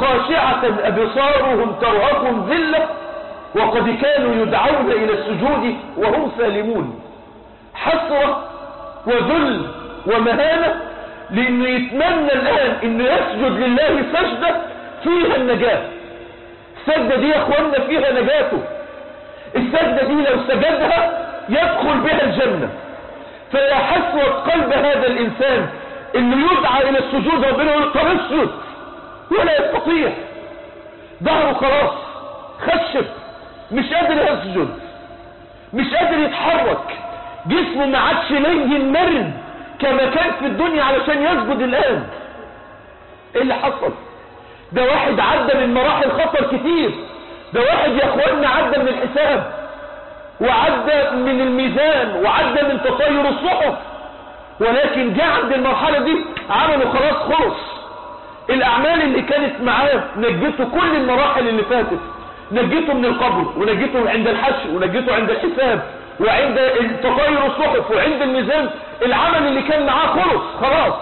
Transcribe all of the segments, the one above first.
خاشعة أبصارهم ترهقهم ذلة وقد كانوا يدعون إلى السجود وهم سالمون حسرة وذل ومهانة لأنه يتمنى الآن أنه يسجد لله سجدة فيها النجاة السجدة دي يا أخوانا فيها نجاته السجدة دي لو سجدها يدخل بها الجنة فيا حسرة قلب هذا الإنسان انه يدعى الى السجود ربنا يقول طب اسجد ولا يستطيع ظهره خلاص خشب مش قادر يسجد مش قادر يتحرك جسمه ما عادش لين مرن كما كان في الدنيا علشان يسجد الان ايه اللي حصل ده واحد عدى من مراحل خطر كتير ده واحد يا اخوانا عدى من الحساب وعدى من الميزان وعدى من تطاير الصحف ولكن جاء عند المرحلة دي عملوا خلاص خلص الأعمال اللي كانت معاه نجته كل المراحل اللي فاتت نجته من القبر ونجته عند الحشر ونجته عند الحساب وعند تطاير الصحف وعند الميزان العمل اللي كان معاه خلص خلاص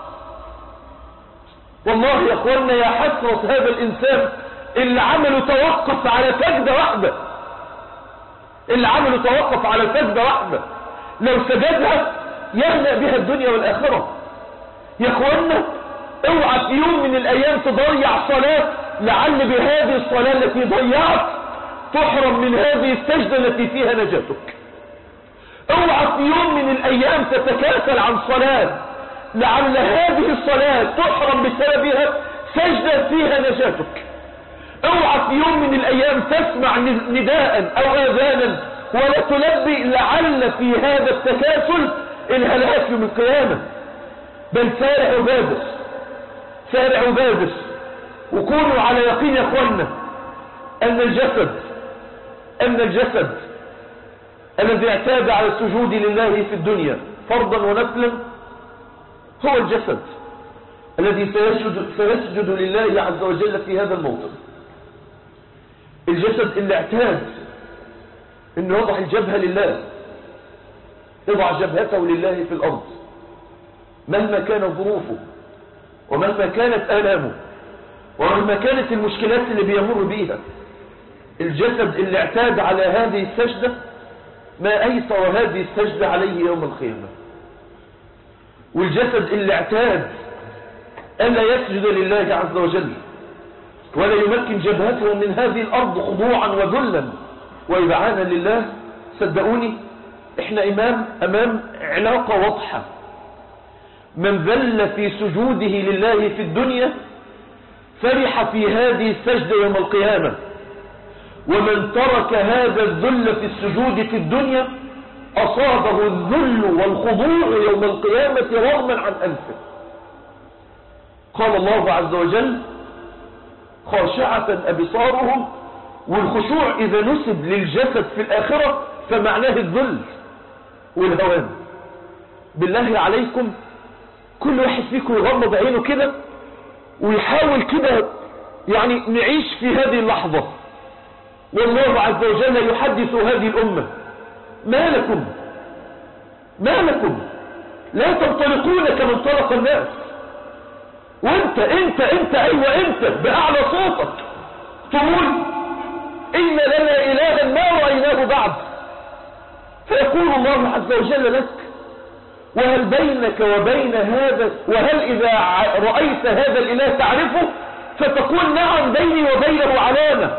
والله يا اخوانا يا حسرة هذا الإنسان اللي عمله توقف على سجدة واحدة اللي عمله توقف على سجدة واحدة لو سجدها يهنأ بها الدنيا والآخرة يا اخوانا اوعى في يوم من الايام تضيع صلاة لعل بهذه الصلاة التي ضيعت تحرم من هذه السجدة التي فيها نجاتك اوعى في يوم من الايام تتكاسل عن صلاة لعل هذه الصلاة تحرم بسببها سجدة فيها نجاتك اوعى في يوم من الايام تسمع نداء او اذانا ولا تلبي لعل في هذا التكاسل الهلاك يوم القيامة بل سارع وبادر سارع وبادر وكونوا على يقين يا اخوانا ان الجسد ان الجسد الذي اعتاد على السجود لله في الدنيا فرضا ونفلا هو الجسد الذي سيسجد, سيسجد لله عز وجل في هذا الموطن الجسد اللي اعتاد انه يضع الجبهة لله يضع جبهته لله في الأرض مهما كانت ظروفه ومهما كانت آلامه ومهما كانت المشكلات اللي بيمر بيها الجسد اللي اعتاد على هذه السجدة ما أيسر هذه السجدة عليه يوم القيامة والجسد اللي اعتاد ألا يسجد لله عز وجل ولا يمكن جبهته من هذه الأرض خضوعا وذلا وإبعانا لله صدقوني احنا امام امام علاقة واضحة من ذل في سجوده لله في الدنيا فرح في هذه السجدة يوم القيامة ومن ترك هذا الذل في السجود في الدنيا أصابه الذل والخضوع يوم القيامة رغما عن أنفه قال الله عز وجل خاشعة أبصارهم والخشوع إذا نسب للجسد في الآخرة فمعناه الذل والهوان بالله عليكم كل واحد فيكم يغمض عينه كده ويحاول كده يعني نعيش في هذه اللحظة والله عز وجل يحدث هذه الأمة ما لكم ما لكم لا تنطلقون كما انطلق الناس وانت انت انت ايوه انت باعلى صوتك تقول ان لنا الها ما رأيناه بعد فيقول الله عز وجل لك وهل بينك وبين هذا وهل إذا رأيت هذا الإله تعرفه فتقول نعم بيني وبينه علامة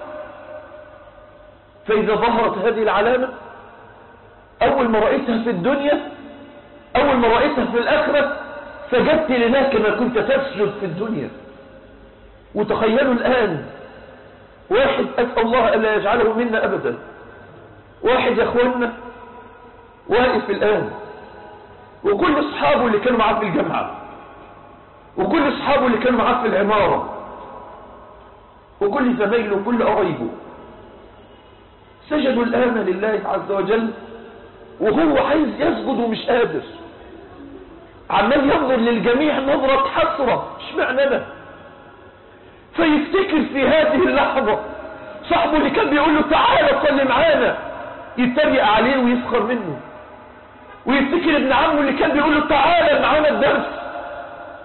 فإذا ظهرت هذه العلامة أول ما رأيتها في الدنيا أول ما رأيتها في الآخرة سجدت لله كما كنت تسجد في الدنيا وتخيلوا الآن واحد أسأل الله ألا يجعله منا أبدا واحد يا أخوانا واقف الآن وكل أصحابه اللي كانوا معاه في الجامعة وكل أصحابه اللي كانوا معاه في العمارة وكل زمايله وكل قرايبه سجدوا الآن لله عز وجل وهو عايز يسجد ومش قادر عمال ينظر للجميع نظرة حسرة مش معنى فيفتكر في هذه اللحظة صاحبه اللي كان بيقول له تعالى صلي معانا يتريق عليه ويسخر منه ويفتكر ابن عمه اللي كان بيقول له تعالى معانا الدرس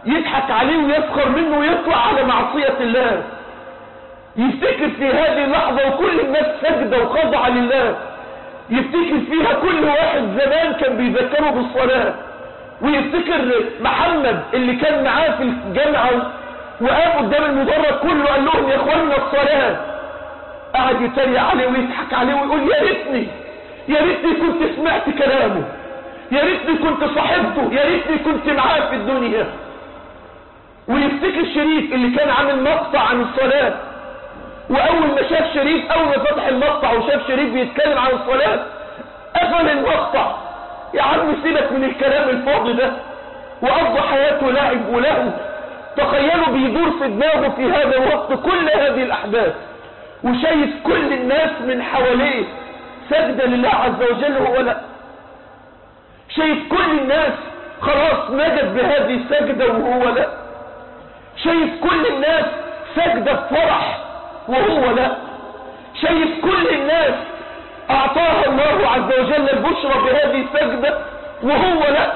يضحك عليه ويسخر منه ويطلع على معصية الله يفتكر في هذه اللحظة وكل الناس سجدة وخضع لله يفتكر فيها كل واحد زمان كان بيذكره بالصلاة ويفتكر محمد اللي كان معاه في الجامعة وقام قدام المدرج كله قال لهم يا اخوانا الصلاة قعد يتريق عليه ويضحك عليه ويقول يا ريتني يا ريتني كنت سمعت كلامه يا ريتني كنت صاحبته يا ريتني كنت معاه في الدنيا ويفتكر شريف اللي كان عامل مقطع عن الصلاة واول ما شاف شريف اول ما فتح المقطع وشاف شريف بيتكلم عن الصلاة قفل المقطع يا عم سيبك من الكلام الفاضي ده وقضى حياته لعب ولهو تخيلوا بيدور في دماغه في هذا الوقت كل هذه الاحداث وشايف كل الناس من حواليه سجدة لله عز وجل وهو لا شايف كل الناس خلاص نجد بهذه السجدة وهو لا شايف كل الناس سجدة بفرح وهو لا شايف كل الناس اعطاها الله عز وجل البشرى بهذه السجدة وهو لا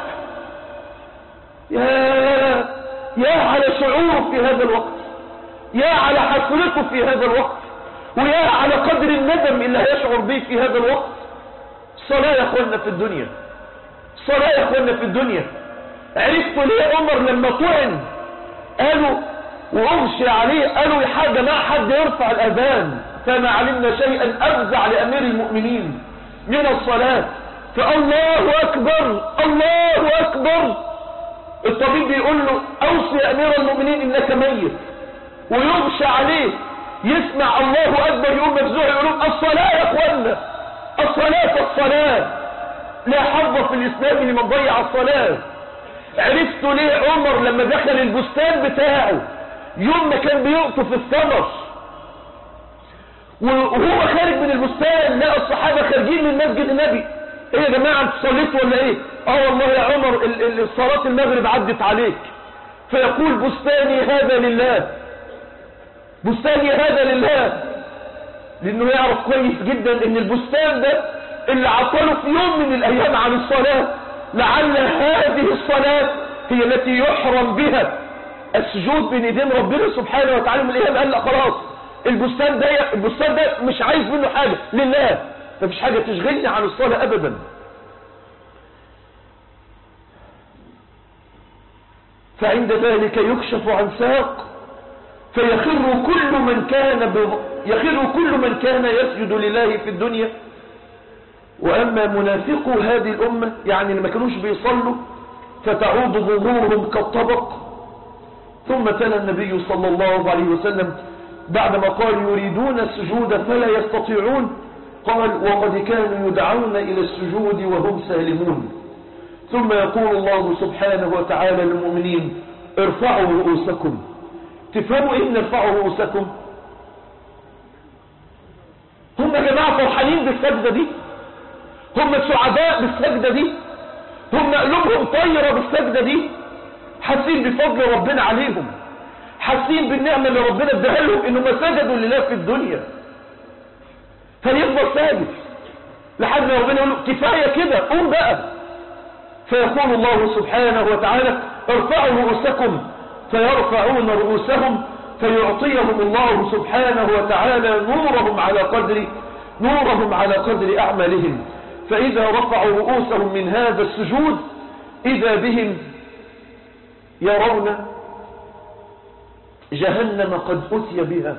يا يا على شعوره في هذا الوقت يا على حسرته في هذا الوقت ويا على قدر الندم اللي هيشعر به في هذا الوقت صلاة يا اخوانا في الدنيا صلاة يا اخوانا في الدنيا عرفتوا ليه عمر لما طعن قالوا واغشي عليه قالوا يا جماعه حد يرفع الاذان فما علمنا شيئا افزع لامير المؤمنين من الصلاه فالله اكبر الله اكبر الطبيب بيقول له اوصي يا امير المؤمنين انك ميت ويغشى عليه يسمع الله اكبر يقوم مفزوع يقول الصلاه يا اخوانا الصلاه الصلاه لا حظ في الاسلام لمن ضيع الصلاه عرفتوا ليه عمر لما دخل البستان بتاعه يوم ما كان بيقطف الثمر وهو خارج من البستان لقى الصحابة خارجين من مسجد النبي ايه يا جماعة انت صليت ولا ايه اه والله يا عمر صلاة المغرب عدت عليك فيقول بستاني هذا لله بستاني هذا لله لانه يعرف كويس جدا ان البستان ده اللي عطله في يوم من الايام عن الصلاة لعل هذه الصلاة هي التي يحرم بها السجود بين ايدين ربنا سبحانه وتعالى من الايام قال لا خلاص البستان ده البستان ده مش عايز منه حاجة لله مفيش حاجة تشغلني عن الصلاة ابدا فعند ذلك يكشف عن ساق فيخر كل من كان ب... يخر كل من كان يسجد لله في الدنيا واما منافقو هذه الامه يعني اللي ما كانوش بيصلوا فتعود ظهورهم كالطبق ثم تلا النبي صلى الله عليه وسلم بعدما قال يريدون السجود فلا يستطيعون قال وقد كانوا يدعون إلى السجود وهم سالمون ثم يقول الله سبحانه وتعالى للمؤمنين ارفعوا رؤوسكم تفهموا ايه ارفعوا رؤوسكم هم يا جماعة فرحانين بالسجدة دي هم سعداء بالسجدة دي هم قلوبهم طيرة بالسجدة دي حاسين بفضل ربنا عليهم حاسين بالنعمة اللي ربنا اداها لهم انهم سجدوا لله في الدنيا فيفضل ساجد لحد ما ربنا يقول له كفاية كده قوم بقى فيقول الله سبحانه وتعالى ارفعوا رؤوسكم فيرفعون رؤوسهم فيعطيهم الله سبحانه وتعالى نورهم على قدر نورهم على قدر أعمالهم فإذا رفعوا رؤوسهم من هذا السجود إذا بهم يرون جهنم قد أتي بها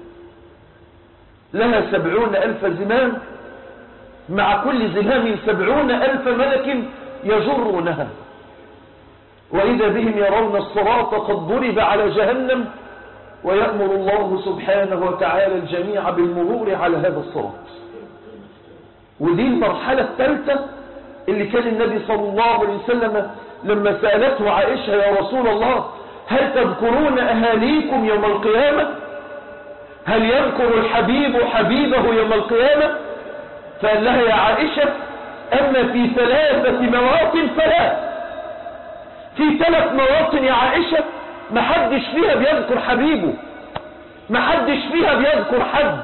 لها سبعون ألف زمام مع كل زمام سبعون ألف ملك يجرونها وإذا بهم يرون الصراط قد ضرب على جهنم ويأمر الله سبحانه وتعالى الجميع بالمرور على هذا الصراط ودي المرحلة الثالثة اللي كان النبي صلى الله عليه وسلم لما سألته عائشة يا رسول الله هل تذكرون أهاليكم يوم القيامة هل يذكر الحبيب حبيبه يوم القيامة فقال لها يا عائشة أما في ثلاثة مواطن فلا في ثلاث مواطن يا عائشة ما حدش فيها بيذكر حبيبه ما حدش فيها بيذكر حد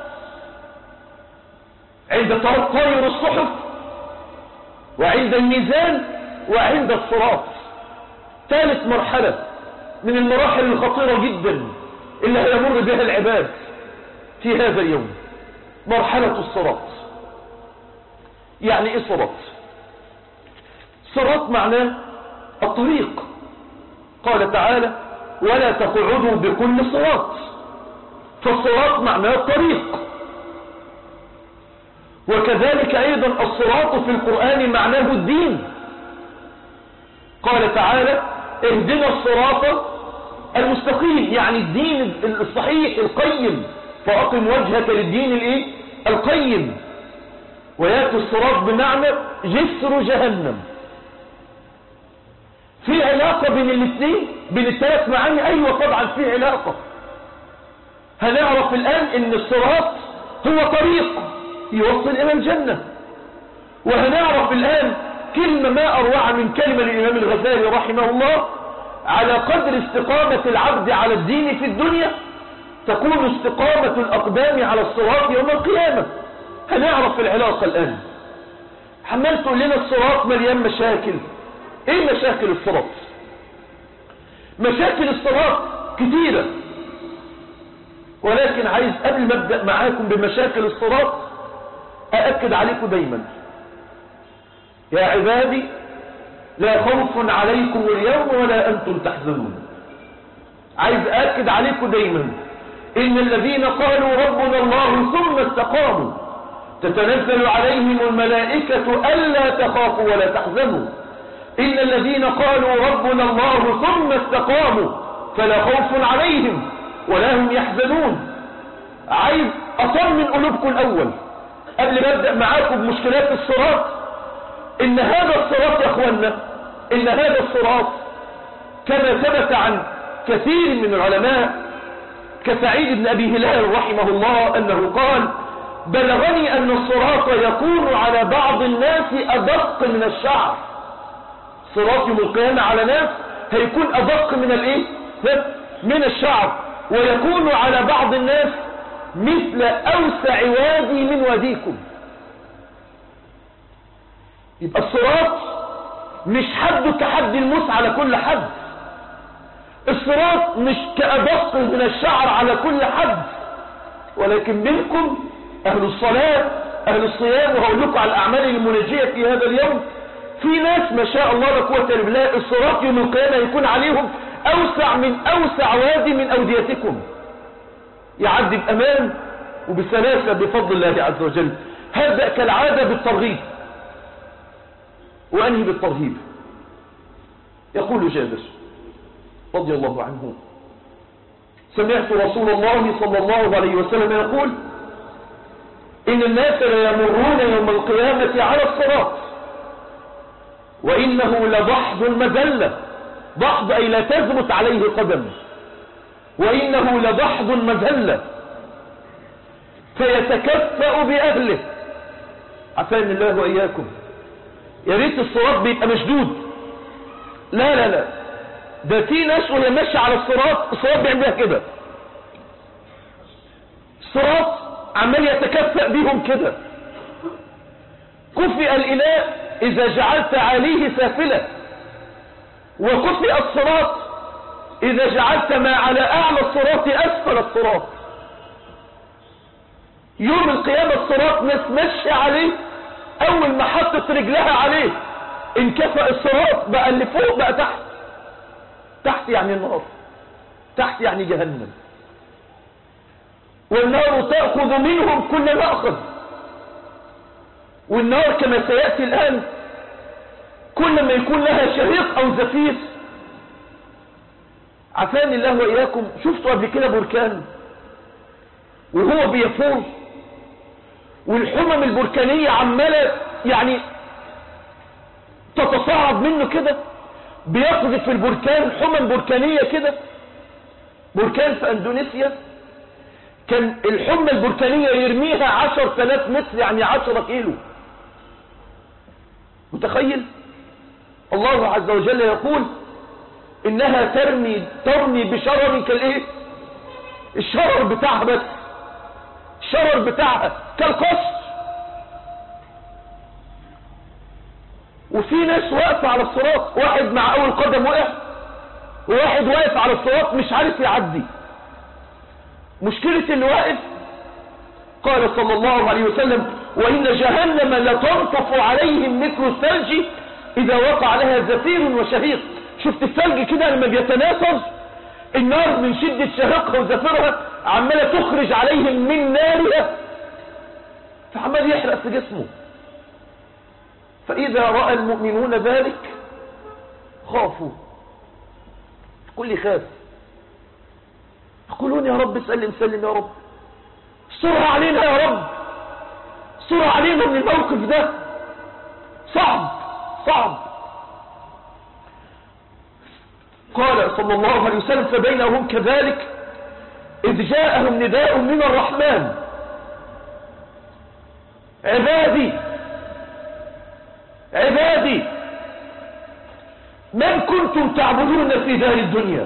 عند طير الصحف وعند الميزان وعند الصراط ثالث مرحلة من المراحل الخطيرة جدا اللي هيمر بها العباد في هذا اليوم مرحلة الصراط يعني ايه صراط صراط معناه الطريق قال تعالى ولا تقعدوا بكل صراط فالصراط معناه الطريق وكذلك أيضا الصراط في القرآن معناه الدين قال تعالى اهدنا الصراط المستقيم يعني الدين الصحيح القيم فأقم وجهك للدين الايه القيم ويأتي الصراط بمعنى جسر جهنم في علاقة بين الاثنين بين الثلاث معاني ايوه طبعا في علاقة هنعرف الان ان الصراط هو طريق يوصل الى الجنة وهنعرف الان كلمة ما اروع من كلمة للامام الغزالي رحمه الله على قدر استقامة العبد على الدين في الدنيا تكون استقامة الاقدام على الصراط يوم القيامة هنعرف العلاقة الان حمال تقول لنا الصراط مليان مشاكل ايه مشاكل الصراط مشاكل الصراط كثيرة ولكن عايز قبل ما ابدأ معاكم بمشاكل الصراط أأكد عليكم دايما يا عبادي لا خوف عليكم اليوم ولا أنتم تحزنون عايز أأكد عليكم دايما إن الذين قالوا ربنا الله ثم استقاموا تتنزل عليهم الملائكة ألا تخافوا ولا تحزنوا إن الذين قالوا ربنا الله ثم استقاموا فلا خوف عليهم ولا هم يحزنون عايز أطمن قلوبكم الأول قبل ما أبدأ معاكم بمشكلات الصراط إن هذا الصراط يا أخوانا إن هذا الصراط كما ثبت عن كثير من العلماء كسعيد بن أبي هلال رحمه الله أنه قال بلغني أن الصراط يكون على بعض الناس أدق من الشعر صراط يوم القيامة على ناس هيكون أدق من الايه من الشعر ويكون على بعض الناس مثل أوسع وادي من واديكم يبقى الصراط مش حد كحد الموس على كل حد الصراط مش كأدق من الشعر على كل حد ولكن منكم أهل الصلاة أهل الصيام وهقول لكم على الأعمال المنجية في هذا اليوم في ناس ما شاء الله لا قوه الا بالله الصراط يوم القيامه يكون عليهم اوسع من اوسع وادي من اوديتكم يعدي بامان وبسلاسه بفضل الله عز وجل هبدا كالعاده بالترغيب وانهي بالترهيب يقول جابر رضي الله عنه سمعت رسول الله صلى الله عليه وسلم يقول إن الناس ليمرون يوم القيامة على الصراط وإنه لضحض مذلة ضحض أي لا تثبت عليه قدم وإنه لضحض مذلة فيتكفأ بأهله عفان الله وإياكم يا ريت الصراط بيبقى مشدود لا لا لا ده في ناس وهي ماشيه على الصراط الصراط بيعملها كده الصراط عمال يتكفأ بيهم كده كفئ الإله إذا جعلت عليه سافلة وكفئ الصراط إذا جعلت ما على أعلى الصراط أسفل الصراط يوم القيامة الصراط ناس ماشية عليه أول ما حطت رجلها عليه انكفأ الصراط بقى اللي فوق بقى تحت تحت يعني النار تحت يعني جهنم والنار تأخذ منهم كل مأخذ والنار كما سيأتي الآن كل ما يكون لها شهيق أو زفير عفاني الله وإياكم شفتوا قبل كده بركان وهو بيفور والحمم البركانية عمالة يعني تتصاعد منه كده بيقذف البركان حمم بركانية كده بركان في اندونيسيا كان الحمى البركانية يرميها عشر تلاف متر يعني عشرة كيلو متخيل الله عز وجل يقول انها ترمي ترمي بشرر كالايه الشرر بتاعها بس الشرر بتاعها كالقصر وفي ناس واقفه على الصراط واحد مع اول قدم وقع وواحد واقف على الصراط مش عارف يعدي مشكلة اللي واقف قال صلى الله عليه وسلم وإن جهنم لتنطف عليهم مثل الثلج إذا وقع لها زفير وشهيق شفت الثلج كده لما بيتناثر النار من شدة شهقها وزفرها عمالة تخرج عليهم من نارها فعمال يحرق في جسمه فإذا رأى المؤمنون ذلك خافوا كل خاف يقولون يا رب سلم سلم يا رب استرها علينا يا رب استرها علينا من الموقف ده صعب صعب قال صلى الله عليه وسلم فبينهم كذلك إذ جاءهم نداء من الرحمن عبادي عبادي من كنتم تعبدون في دار الدنيا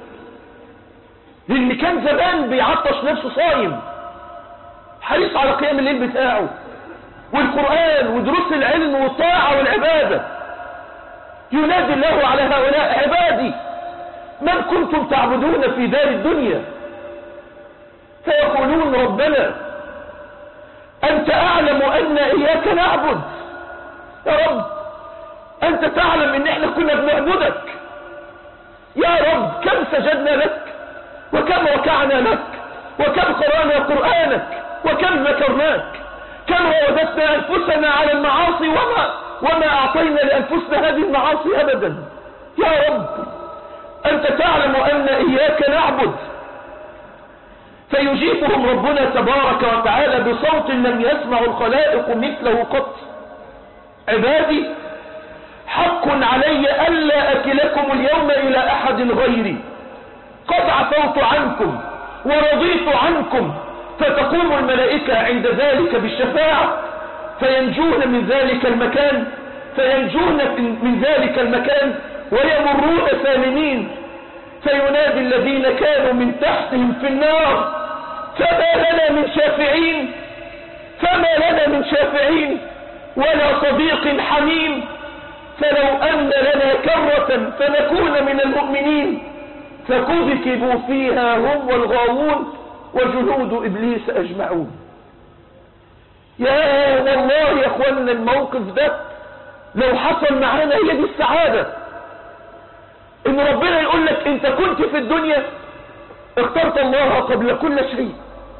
للي كان زمان بيعطش نفسه صايم حريص على قيام الليل بتاعه والقرآن ودروس العلم والطاعة والعبادة ينادي الله على هؤلاء عبادي من كنتم تعبدون في دار الدنيا فيقولون ربنا أنت أعلم أن إياك نعبد يا رب أنت تعلم أن احنا كنا بنعبدك يا رب كم سجدنا لك وكم ركعنا لك وكم قرأنا قرآنك وكم ذكرناك كم راودتنا أنفسنا على المعاصي وما, وما أعطينا لأنفسنا هذه المعاصي أبدا يا رب أنت تعلم أن إياك نعبد فيجيبهم ربنا تبارك وتعالى بصوت لم يسمع الخلائق مثله قط عبادي حق علي ألا أكلكم اليوم إلى أحد غيري قد عفوت عنكم ورضيت عنكم فتقوم الملائكة عند ذلك بالشفاعة فينجون من ذلك المكان فينجون من ذلك المكان ويمرون سالمين فينادي الذين كانوا من تحتهم في النار فما لنا من شافعين فما لنا من شافعين ولا صديق حميم فلو أن لنا كرة فنكون من المؤمنين فكذكبوا فيها هم والغاوون وجنود إبليس أجمعون يا والله يا أخوانا الموقف ده لو حصل معانا هي دي السعادة ان ربنا يقول لك انت كنت في الدنيا اخترت الله قبل كل شيء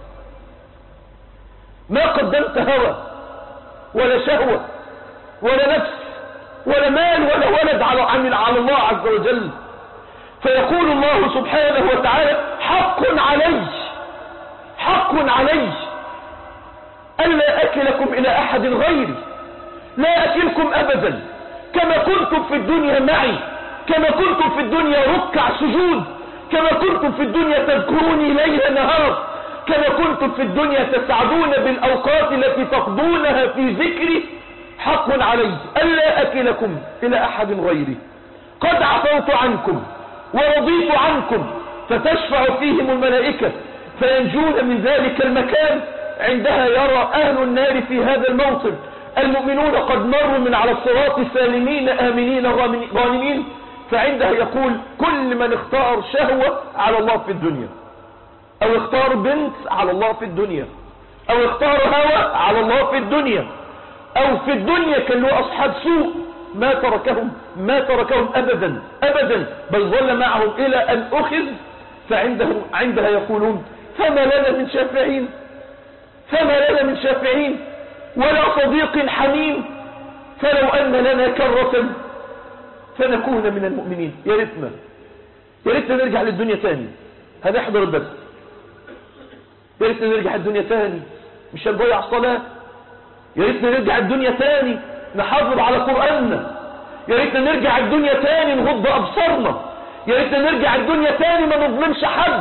ما قدمت هوى ولا شهوة ولا نفس ولا مال ولا ولد على عن على الله عز وجل فيقول الله سبحانه وتعالى حق علي حق علي ألا أكلكم إلى أحد غيري لا أكلكم أبدا كما كنتم في الدنيا معي كما كنتم في الدنيا ركع سجود كما كنتم في الدنيا تذكروني ليل نهار كما كنتم في الدنيا تسعدون بالأوقات التي تقضونها في ذكري حق علي ألا أكلكم إلى أحد غيري قد عفوت عنكم ورضيت عنكم فتشفع فيهم الملائكة فينجون من ذلك المكان عندها يرى أهل النار في هذا الموطن المؤمنون قد مروا من على الصراط سالمين آمنين غانمين فعندها يقول كل من اختار شهوة على الله في الدنيا او اختار بنت على الله في الدنيا او اختار هوى على الله في الدنيا او في الدنيا كان له اصحاب سوء ما تركهم ما تركهم ابدا ابدا بل ظل معهم الى ان اخذ فعندهم عندها يقولون فما لنا من شافعين فما لنا من شافعين ولا صديق حميم فلو ان لنا كرة فنكون من المؤمنين يا ريتنا يا ريتنا نرجع للدنيا تاني هنحضر الدرس يا ريتنا نرجع الدنيا تاني مش هنضيع الصلاة يا ريتنا نرجع الدنيا تاني نحافظ على قرآننا يا ريتنا نرجع الدنيا تاني نغض أبصارنا يا ريتنا نرجع الدنيا تاني ما نظلمش حد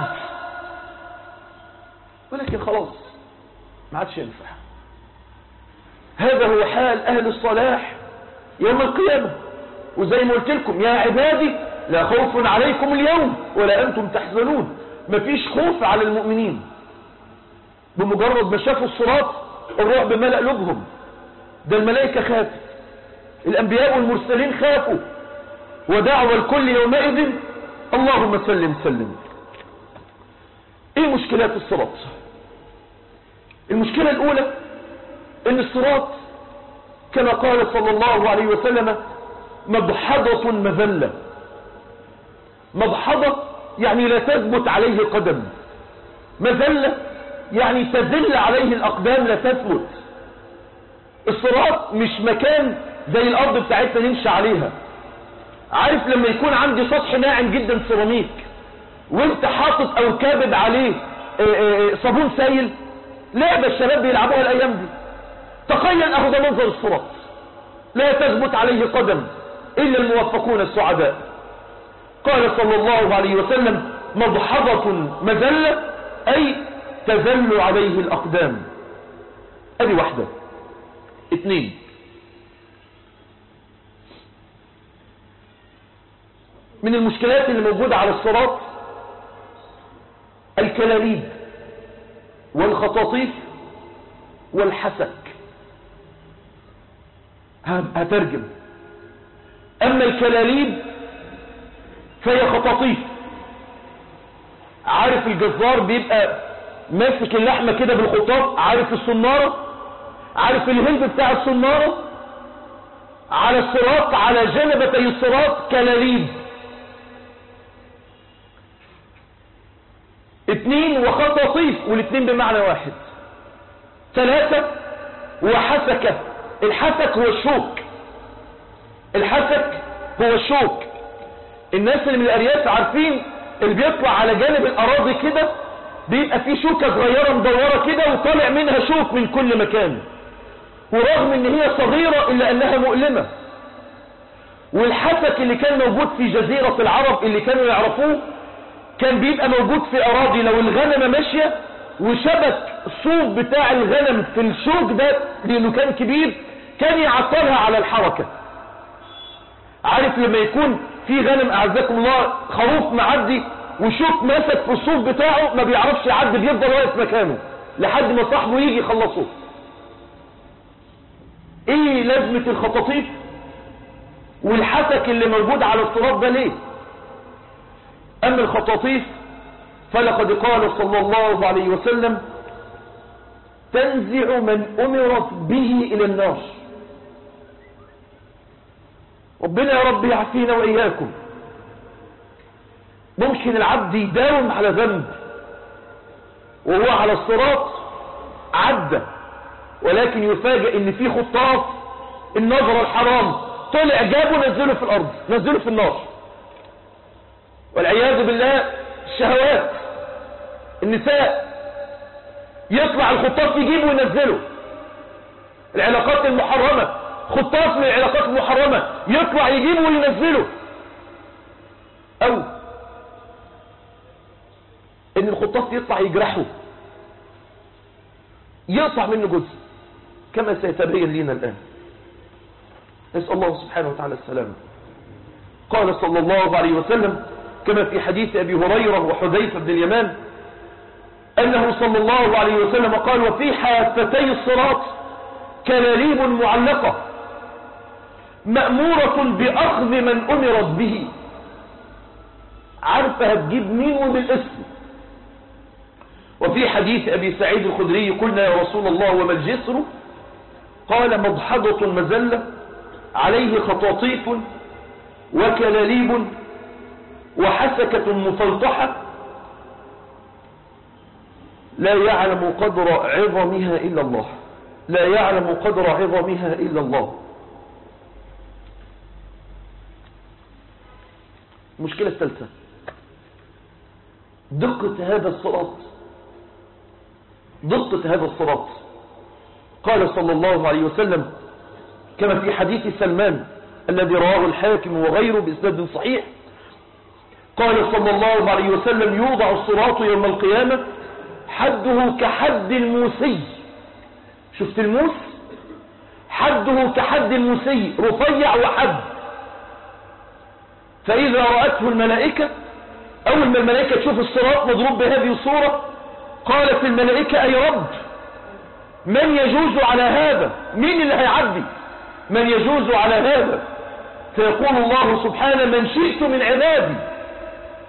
ولكن خلاص ما عادش ينفع هذا هو حال أهل الصلاح يوم القيامة وزي ما قلت لكم يا عبادي لا خوف عليكم اليوم ولا أنتم تحزنون مفيش خوف على المؤمنين بمجرد ما شافوا الصراط الرعب ملأ قلوبهم ده الملائكة خافت الأنبياء والمرسلين خافوا ودعوى الكل يومئذ اللهم سلم سلم ايه مشكلات الصراط المشكلة الاولى ان الصراط كما قال صلى الله عليه وسلم مضحضة مذلة مضحضة يعني لا تثبت عليه قدم مذلة يعني تذل عليه الأقدام لا تثبت الصراط مش مكان زي الأرض بتاعتنا نمشي عليها عارف لما يكون عندي سطح ناعم جدا سيراميك وانت حاطط او كابد عليه صابون سايل لعبة الشباب بيلعبوها الايام دي تخيل اهو ده منظر الصراط لا تثبت عليه قدم الا الموفقون السعداء قال صلى الله عليه وسلم مضحضة مذلة اي تذل عليه الاقدام ادي واحدة اتنين من المشكلات اللي موجودة على الصراط الكلاليب والخطاطيف والحسك هترجم أما الكلاليب فهي خطاطيف عارف الجزار بيبقى ماسك اللحمة كده بالخطاط عارف الصنارة عارف الهلب بتاع الصنارة على الصراط على جنبتي الصراط كلاليب اتنين وخطاطيف والاتنين بمعنى واحد ثلاثة وحسكة الحسك هو الشوك الحسك هو الشوك الناس اللي من الارياف عارفين اللي بيطلع على جانب الاراضي كده بيبقى فيه شوكة صغيرة مدورة كده وطالع منها شوك من كل مكان ورغم ان هي صغيرة الا انها مؤلمة والحسك اللي كان موجود في جزيرة العرب اللي كانوا يعرفوه كان بيبقى موجود في اراضي لو الغنم ماشية وشبك الصوف بتاع الغنم في الشوك ده لانه كان كبير كان يعطلها على الحركة عارف لما يكون في غنم اعزكم الله خروف معدي وشوك ماسك في الصوف بتاعه ما بيعرفش يعدي بيفضل واقف مكانه لحد ما صاحبه يجي يخلصه ايه لازمة الخطاطيف والحسك اللي موجود على الصراط ده ليه اما الخطاطيف فلقد قال صلى الله عليه وسلم تنزع من امرت به الى النار ربنا يا رب يعافينا واياكم ممكن العبد يداوم على ذنب وهو على الصراط عدى ولكن يفاجئ ان في خطاف النظر الحرام طلع جابه نزله في الارض نزله في النار والعياذ بالله الشهوات النساء يطلع الخطاف يجيبه وينزله العلاقات المحرمة خطاف من العلاقات المحرمة يطلع يجيبه وينزله او ان الخطاف يطلع يجرحه يقطع منه جزء كما سيتبين لنا الآن نسأل الله سبحانه وتعالى السلام قال صلى الله عليه وسلم كما في حديث أبي هريرة وحذيفة بن اليمان أنه صلى الله عليه وسلم قال وفي حافتي الصراط كلاليب معلقة مأمورة بأخذ من أمرت به عارفة هتجيب مين وبالاسم وفي حديث أبي سعيد الخدري قلنا يا رسول الله وما الجسر قال مضحضة مزلة عليه خطاطيف وكلاليب وحسكة مفلطحة لا يعلم قدر عظمها إلا الله لا يعلم قدر عظمها إلا الله المشكلة الثالثة دقة هذا الصراط دقة هذا الصراط قال صلى الله عليه وسلم كما في حديث سلمان الذي رواه الحاكم وغيره بإسناد صحيح قال صلى الله عليه وسلم يوضع الصراط يوم القيامة حده كحد الموسي شفت الموس حده كحد الموسي رفيع وحد فإذا رأته الملائكة أول ما الملائكة تشوف الصراط مضروب بهذه الصورة قالت الملائكة أي رب من يجوز على هذا مين اللي هيعدي من يجوز على هذا فيقول الله سبحانه من شئت من عبادي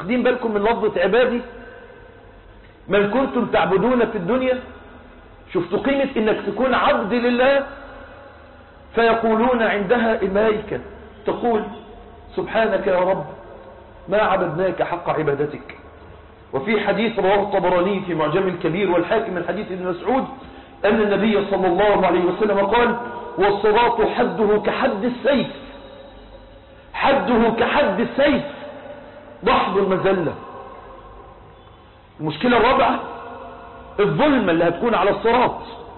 واخدين بالكم من لفظة عبادي من كنتم تعبدون في الدنيا شفتوا قيمة انك تكون عبد لله فيقولون عندها الملائكة تقول سبحانك يا رب ما عبدناك حق عبادتك وفي حديث رواه الطبراني في معجم الكبير والحاكم من حديث ابن مسعود أن النبي صلى الله عليه وسلم قال والصراط حده كحد السيف حده كحد السيف ضحض المزلة المشكلة الرابعة الظلمة اللي هتكون على الصراط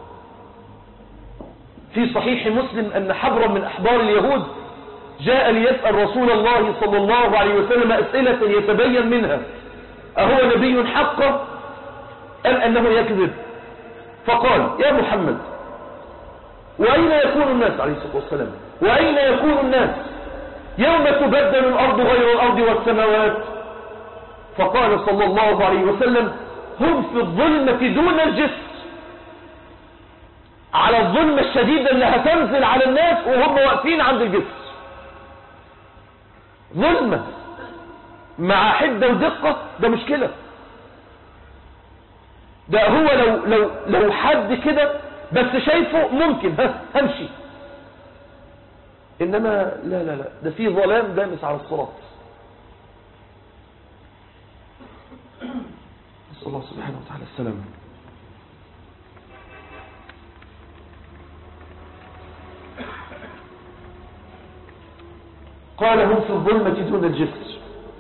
في صحيح مسلم أن حبرا من أحبار اليهود جاء ليسأل رسول الله صلى الله عليه وسلم أسئلة يتبين منها أهو نبي حقا أم أنه يكذب فقال يا محمد وأين يكون الناس عليه الصلاة والسلام وأين يكون الناس يوم تبدل الأرض غير الأرض والسماوات فقال صلى الله عليه وسلم هم في الظلمة دون الجسر على الظلمة الشديدة اللي هتنزل على الناس وهم واقفين عند الجسر ظلمة مع حدة ودقة ده مشكلة ده هو لو لو لو حد كده بس شايفه ممكن ها همشي انما لا لا لا ده في ظلام دامس على الصراط نسأل الله سبحانه وتعالى السلام قال هم في الظلمة دون الجسر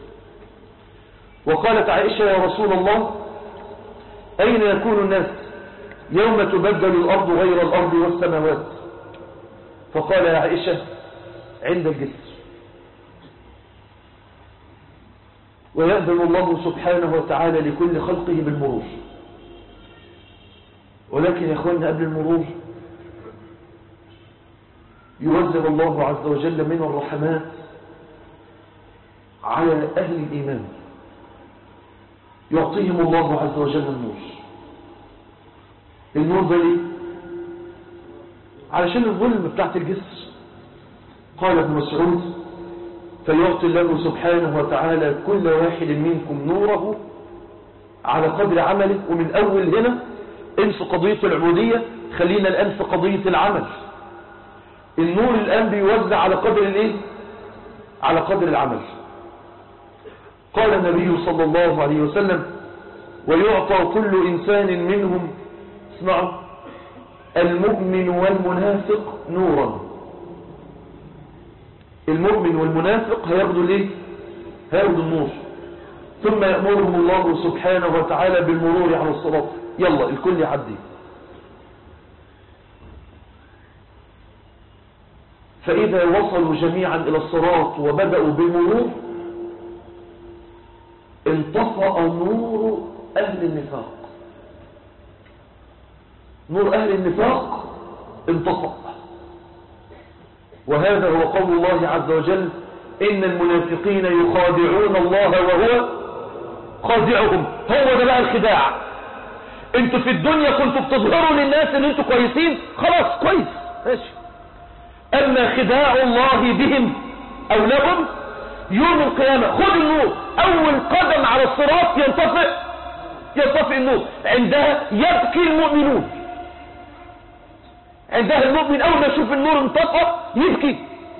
وقالت عائشة يا رسول الله أين يكون الناس يوم تبدل الأرض غير الأرض والسماوات فقال يا عائشة عند الجسر ويأذن الله سبحانه وتعالى لكل خلقه بالمرور ولكن يا أخواننا قبل المرور يوزع الله عز وجل من الرحمات على أهل الإيمان يعطيهم الله عز وجل النور النور ده ليه علشان الظلم بتاعت الجسر قال ابن مسعود فيعطي الله سبحانه وتعالى كل واحد منكم نوره على قدر عمله ومن أول هنا انسى قضية العبودية خلينا الآن في قضية العمل النور الآن بيوزع على قدر الايه على قدر العمل قال النبي صلى الله عليه وسلم ويعطى كل إنسان منهم اسمعوا المؤمن والمنافق نورا المؤمن والمنافق هياخدوا ليه هياخدوا النور ثم يأمرهم الله سبحانه وتعالى بالمرور على الصراط يلا الكل يعدي فإذا وصلوا جميعا إلى الصراط وبدأوا بالمرور انطفأ نور أهل النفاق نور أهل النفاق انطفأ وهذا هو قول الله عز وجل إن المنافقين يخادعون الله وهو خادعهم هو ده بقى الخداع انتوا في الدنيا كنتوا بتظهروا للناس ان انتوا كويسين خلاص كويس ماشي اما خداع الله بهم او لهم يوم القيامة خذ النور اول قدم على الصراط ينطفئ ينطفئ النور عندها يبكي المؤمنون عندها المؤمن اول ما يشوف النور انطفأ يبكي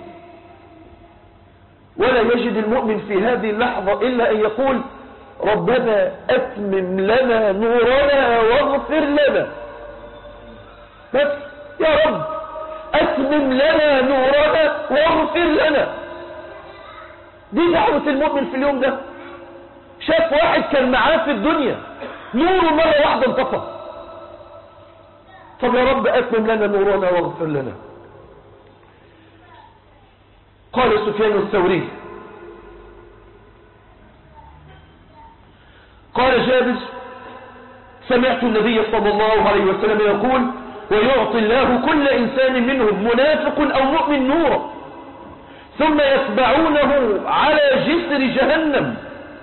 ولا يجد المؤمن في هذه اللحظة الا ان يقول ربنا اتمم لنا نورنا واغفر لنا بس يا رب اتمم لنا نورنا واغفر لنا دي دعوة المؤمن في اليوم ده شاف واحد كان معاه في الدنيا نوره مرة واحدة انطفى طب يا رب اتمم لنا نورنا واغفر لنا قال سفيان الثوري قال جابر سمعت النبي صلى الله عليه وسلم يقول ويعطي الله كل إنسان منهم منافق أو مؤمن نورا ثم يتبعونه على جسر جهنم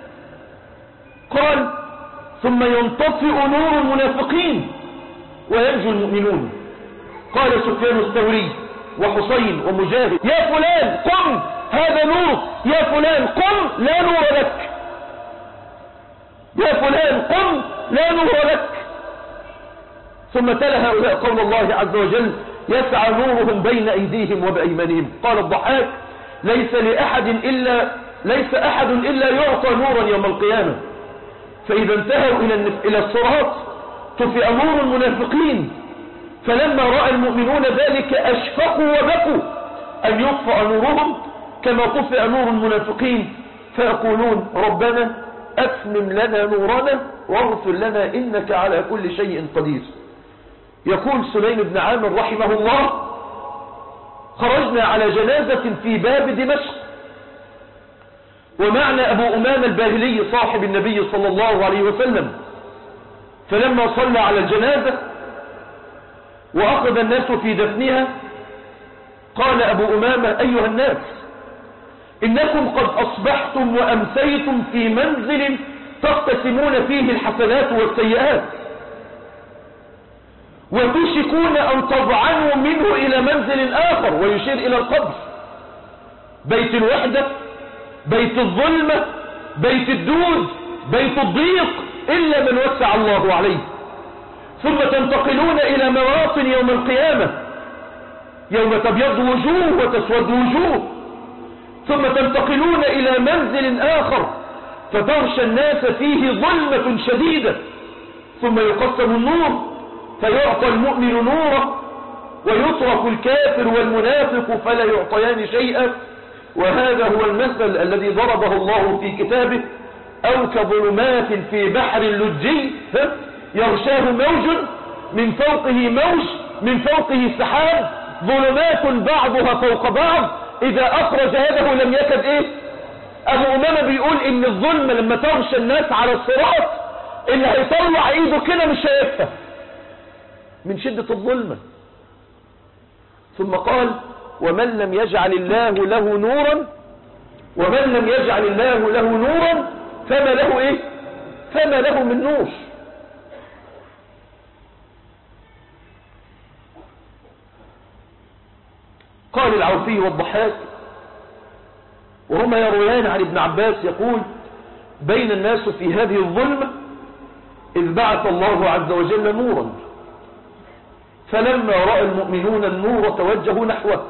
قال ثم ينطفئ نور المنافقين وينجو المؤمنون قال سفيان الثوري وحسين ومجاهد يا فلان قم هذا نور يا فلان قم لا نور لك ثم تلا هؤلاء قول الله عز وجل يسعى نورهم بين أيديهم وبأيمانهم قال الضحاك ليس لأحد إلا ليس أحد إلا يعطى نورا يوم القيامة فإذا انتهوا إلى إلى الصراط طفئ نور المنافقين فلما رأى المؤمنون ذلك أشفقوا وبكوا أن يطفأ نورهم كما طفئ نور المنافقين فيقولون ربنا أتمم لنا نورنا واغفر لنا إنك على كل شيء قدير يقول سليم بن عامر رحمه الله خرجنا على جنازة في باب دمشق ومعنى أبو أمام الباهلي صاحب النبي صلى الله عليه وسلم فلما صلى على الجنازة وأخذ الناس في دفنها قال أبو أمامة أيها الناس إنكم قد أصبحتم وأمسيتم في منزل تقتسمون فيه الحسنات والسيئات وتشكون أن تضعنوا منه إلى منزل آخر ويشير إلى القبر بيت الوحدة بيت الظلمة بيت الدود بيت الضيق إلا من وسع الله عليه ثم تنتقلون إلى مواطن يوم القيامة يوم تبيض وجوه وتسود وجوه ثم تنتقلون إلى منزل آخر فتغشى الناس فيه ظلمة شديدة ثم يقسم النور فيعطى المؤمن نوره ويترك الكافر والمنافق فلا يعطيان شيئا وهذا هو المثل الذي ضربه الله في كتابه أو كظلمات في بحر لجي يغشاه موج من فوقه موج من فوقه سحاب ظلمات بعضها فوق بعض إذا أخرج يده لم يكد إيه أبو أمامة بيقول إن الظلمة لما تغشى الناس على الصراط اللي هيطلع إيده كده مش هيفتح من شدة الظلمة ثم قال ومن لم يجعل الله له نورا ومن لم يجعل الله له نورا فما له ايه فما له من نور قال العوفي والضحاك وهما يرويان عن ابن عباس يقول بين الناس في هذه الظلمة إذ بعث الله عز وجل نورا فلما رأى المؤمنون النور توجهوا نحوه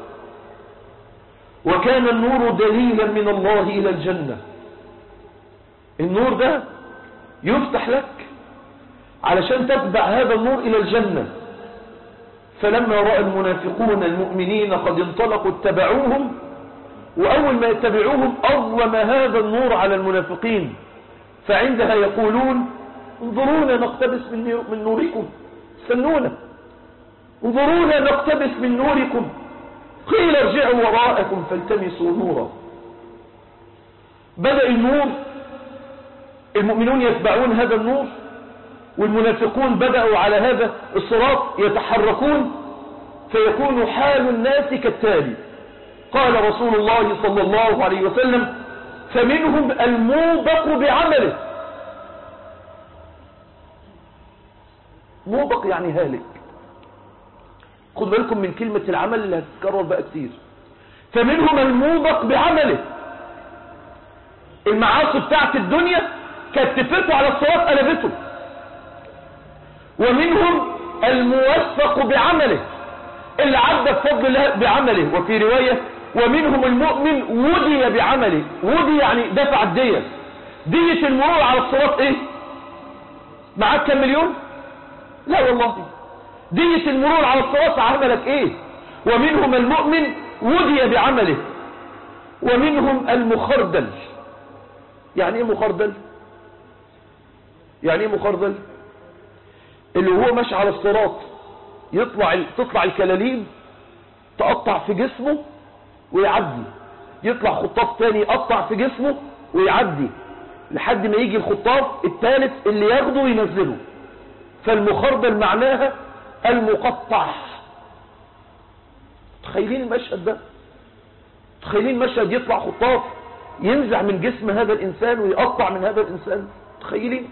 وكان النور دليلا من الله إلى الجنة النور ده يفتح لك علشان تتبع هذا النور إلى الجنة فلما رأى المنافقون المؤمنين قد انطلقوا اتبعوهم وأول ما يتبعوهم أظلم هذا النور على المنافقين فعندها يقولون انظرونا نقتبس من نوركم استنونا انظرونا نقتبس من نوركم قيل ارجعوا وراءكم فالتمسوا نورا بدأ النور المؤمنون يتبعون هذا النور والمنافقون بدأوا على هذا الصراط يتحركون فيكون حال الناس كالتالي قال رسول الله صلى الله عليه وسلم فمنهم الموبق بعمله موبق يعني هالك خد بالكم من كلمة العمل اللي هتتكرر بقى كتير فمنهم الموبق بعمله المعاصي بتاعت الدنيا كتفته على الصراط قلبته ومنهم الموفق بعمله اللي عدى بفضل الله بعمله وفي رواية ومنهم المؤمن ودي بعمله ودي يعني دفع الدية دية المرور على الصراط ايه معاك كم مليون لا والله دية المرور على الصراط عملك ايه ومنهم المؤمن ودي بعمله ومنهم المخردل يعني ايه مخردل يعني ايه مخردل اللي هو ماشي على الصراط يطلع تطلع الكلاليم تقطع في جسمه ويعدي يطلع خطاف تاني يقطع في جسمه ويعدي لحد ما يجي الخطاف الثالث اللي ياخده وينزله فالمخردل معناها المقطع تخيلين المشهد ده تخيلين مشهد يطلع خطاف ينزع من جسم هذا الإنسان ويقطع من هذا الإنسان تخيلين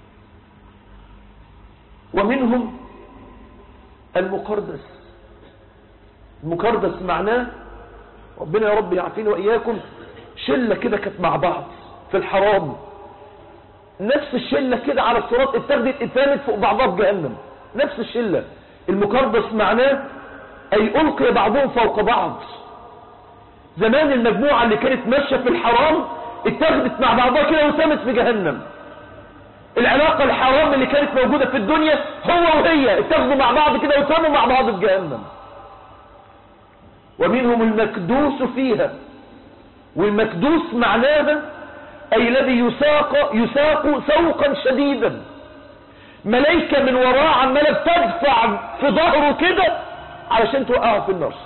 ومنهم المقردس المقردس معناه ربنا يا رب يعافينا وإياكم شلة كده كانت مع بعض في الحرام نفس الشلة كده على الصراط اتخذت اتفامت فوق بعضها في جهنم نفس الشلة المكردس معناه أي ألقي بعضهم فوق بعض زمان المجموعة اللي كانت ماشية في الحرام اتخذت مع بعضها كده وسامت في جهنم العلاقة الحرام اللي كانت موجودة في الدنيا هو وهي اتخذوا مع بعض كده وساموا مع بعض في جهنم ومنهم المكدوس فيها والمكدوس معناها أي الذي يساق, يساق سوقا شديدا ملايكة من وراء عمالة بتدفع في ظهره كده علشان توقعه في النار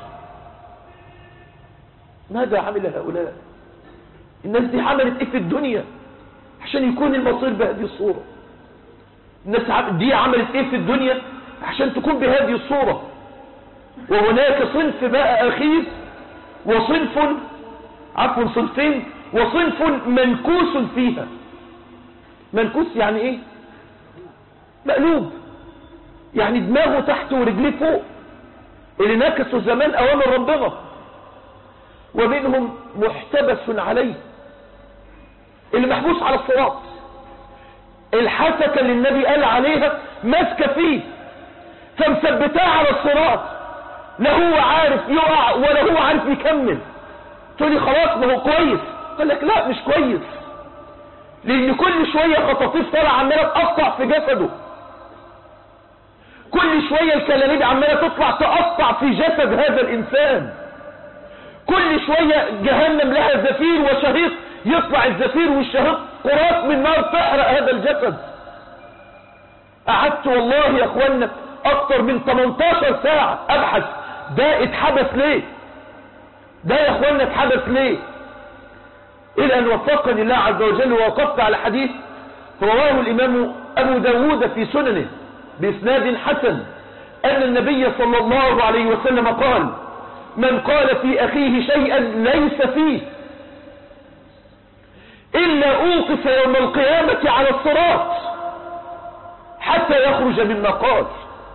ماذا عمل هؤلاء الناس دي عملت ايه في الدنيا عشان يكون المصير بهذه الصورة الناس دي عملت ايه في الدنيا عشان تكون بهذه الصورة وهناك صنف بقى اخير وصنف عفوا صنفين وصنف منكوس فيها منكوس يعني ايه مقلوب يعني دماغه تحت ورجليه فوق اللي نكسوا زمان اوامر ربنا ومنهم محتبس عليه اللي محبوس على الصراط الحسكة اللي النبي قال عليها ماسكة فيه فمثبتاه على الصراط لا هو عارف يقع ولا هو عارف يكمل تقولي خلاص ما هو كويس قال لك لا مش كويس لان كل شوية خطاطيف طالعة عمالة تقطع في جسده كل شوية الكلاليب عمالة تطلع تقطع في جسد هذا الانسان كل شوية جهنم لها زفير وشهيق يطلع الزفير والشهيق قرات من نار تحرق هذا الجسد قعدت والله يا اخوانا اكتر من 18 ساعة ابحث ده اتحبس ليه ده يا اخوانا اتحبس ليه الى ان وفقني الله عز وجل ووقفت على حديث رواه الامام ابو داود في سننه باسناد حسن ان النبي صلى الله عليه وسلم قال من قال في اخيه شيئا ليس فيه الا اوقف يوم القيامة على الصراط حتى يخرج مما قال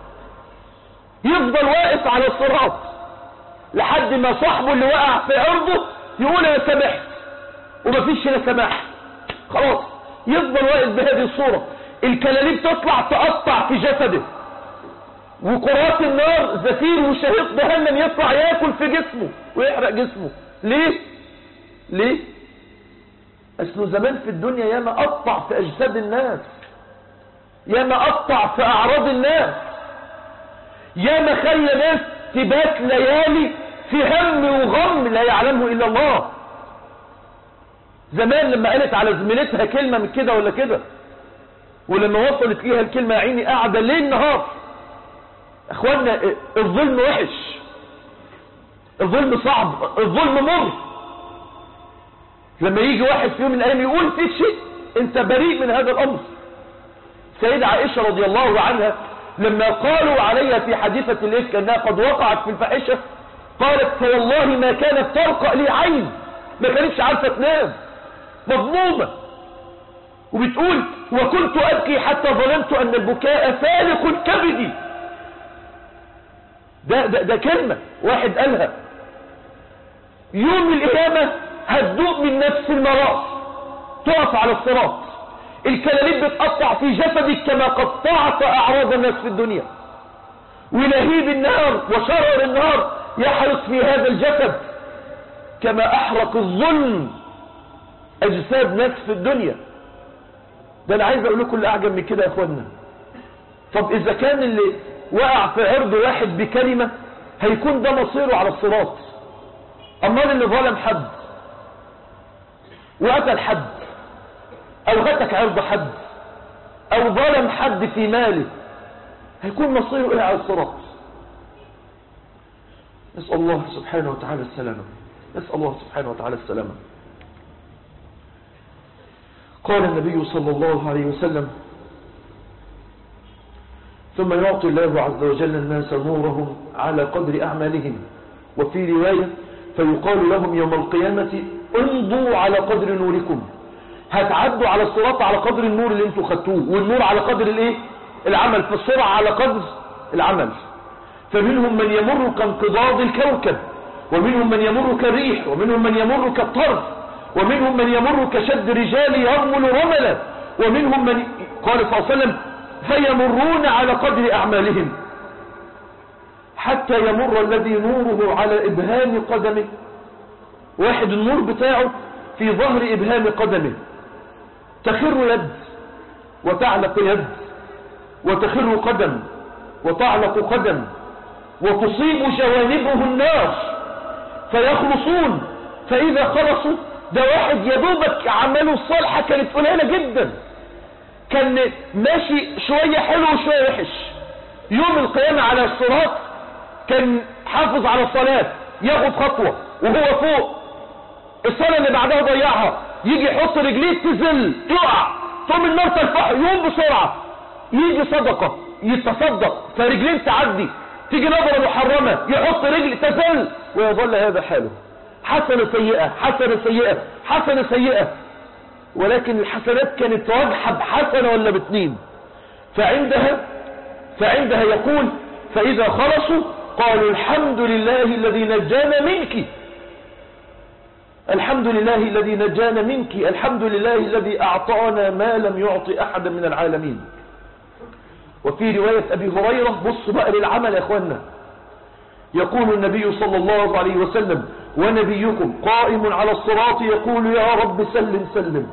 يفضل واقف على الصراط لحد ما صاحبه اللي وقع في عرضه يقول انا سمحت ومفيش هنا سماح خلاص يفضل واقف بهذه الصورة الكلاليب تطلع تقطع في جسده وقرات النار زفير وشهيق جهنم يطلع ياكل في جسمه ويحرق جسمه ليه ليه اصله زمان في الدنيا ياما قطع في اجساد الناس ياما قطع في اعراض الناس ياما خلى ناس تبات ليالي في هم وغم لا يعلمه الا الله زمان لما قالت على زميلتها كلمة من كده ولا كده ولما وصلت ليها الكلمة يا عيني قاعدة ليل نهار اخوانا الظلم وحش الظلم صعب الظلم مر لما يجي واحد في يوم من الايام يقول فيك شيء انت بريء من هذا الامر سيدة عائشة رضي الله عنها لما قالوا عليها في حديثة الإفك أنها قد وقعت في الفاحشة قالت فوالله ما كانت ترقى لي عين ما كانتش عارفة تنام مظلومة وبتقول وكنت أبكي حتى ظننت أن البكاء فالق كبدي ده, ده, ده كلمة واحد قالها يوم القيامة هتدوق من نفس المراس تقف على الصراط الكلاليب بتقطع في جسدك كما قطعت أعراض الناس في الدنيا ولهيب النار وشرر النار يحرق في هذا الجسد كما أحرق الظلم أجساد ناس في الدنيا ده أنا عايز أقول لكم اللي أعجب من كده يا أخوانا طب إذا كان اللي وقع في عرض واحد بكلمة هيكون ده مصيره على الصراط أمال اللي ظلم حد وقتل حد او هتك عرض حد او ظلم حد في ماله هيكون مصيره ايه على الصراط نسأل الله سبحانه وتعالى السلامة نسأل الله سبحانه وتعالى السلامة قال النبي صلى الله عليه وسلم ثم يعطي الله عز وجل الناس نورهم على قدر أعمالهم وفي رواية فيقال لهم يوم القيامة امضوا على قدر نوركم هتعدوا على الصراط على قدر النور اللي انتوا خدتوه والنور على قدر الايه العمل فالسرعة على قدر العمل فمنهم من يمر كانقضاض الكوكب ومنهم من يمر كالريح ومنهم من يمر كالطرف ومنهم من يمر كشد رجال يرمل رملا ومنهم من قال صلى الله عليه وسلم فيمرون على قدر أعمالهم حتى يمر الذي نوره على إبهام قدمه واحد النور بتاعه في ظهر إبهام قدمه تخر يد وتعلق يد وتخر قدم وتعلق قدم وتصيب جوانبه النار فيخلصون فإذا خلصوا ده واحد يدوبك عمله الصالحة كانت قليلة جدا كان ماشي شوية حلو وشوية وحش يوم القيامة على الصراط كان حافظ على الصلاة ياخد خطوة وهو فوق الصلاة اللي بعدها ضيعها يجي يحط رجليه تزل تقع تقوم النار ترفعه يقوم بسرعة يجي صدقة يتصدق فرجلين تعدي تيجي نظرة محرمة يحط رجل تزل ويظل هذا حاله حسنة سيئة حسنة سيئة حسنة سيئة ولكن الحسنات كانت واضحة بحسنة ولا باتنين فعندها فعندها يقول فإذا خلصوا قالوا الحمد لله الذي نجانا منك الحمد لله الذي نجانا منك الحمد لله الذي أعطانا ما لم يعطي أحدا من العالمين وفي رواية أبي هريرة بص بقى للعمل يا أخوانا يقول النبي صلى الله عليه وسلم ونبيكم قائم على الصراط يقول يا رب سلم سلم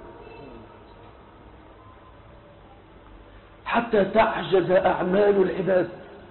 حتى تعجز أعمال العباد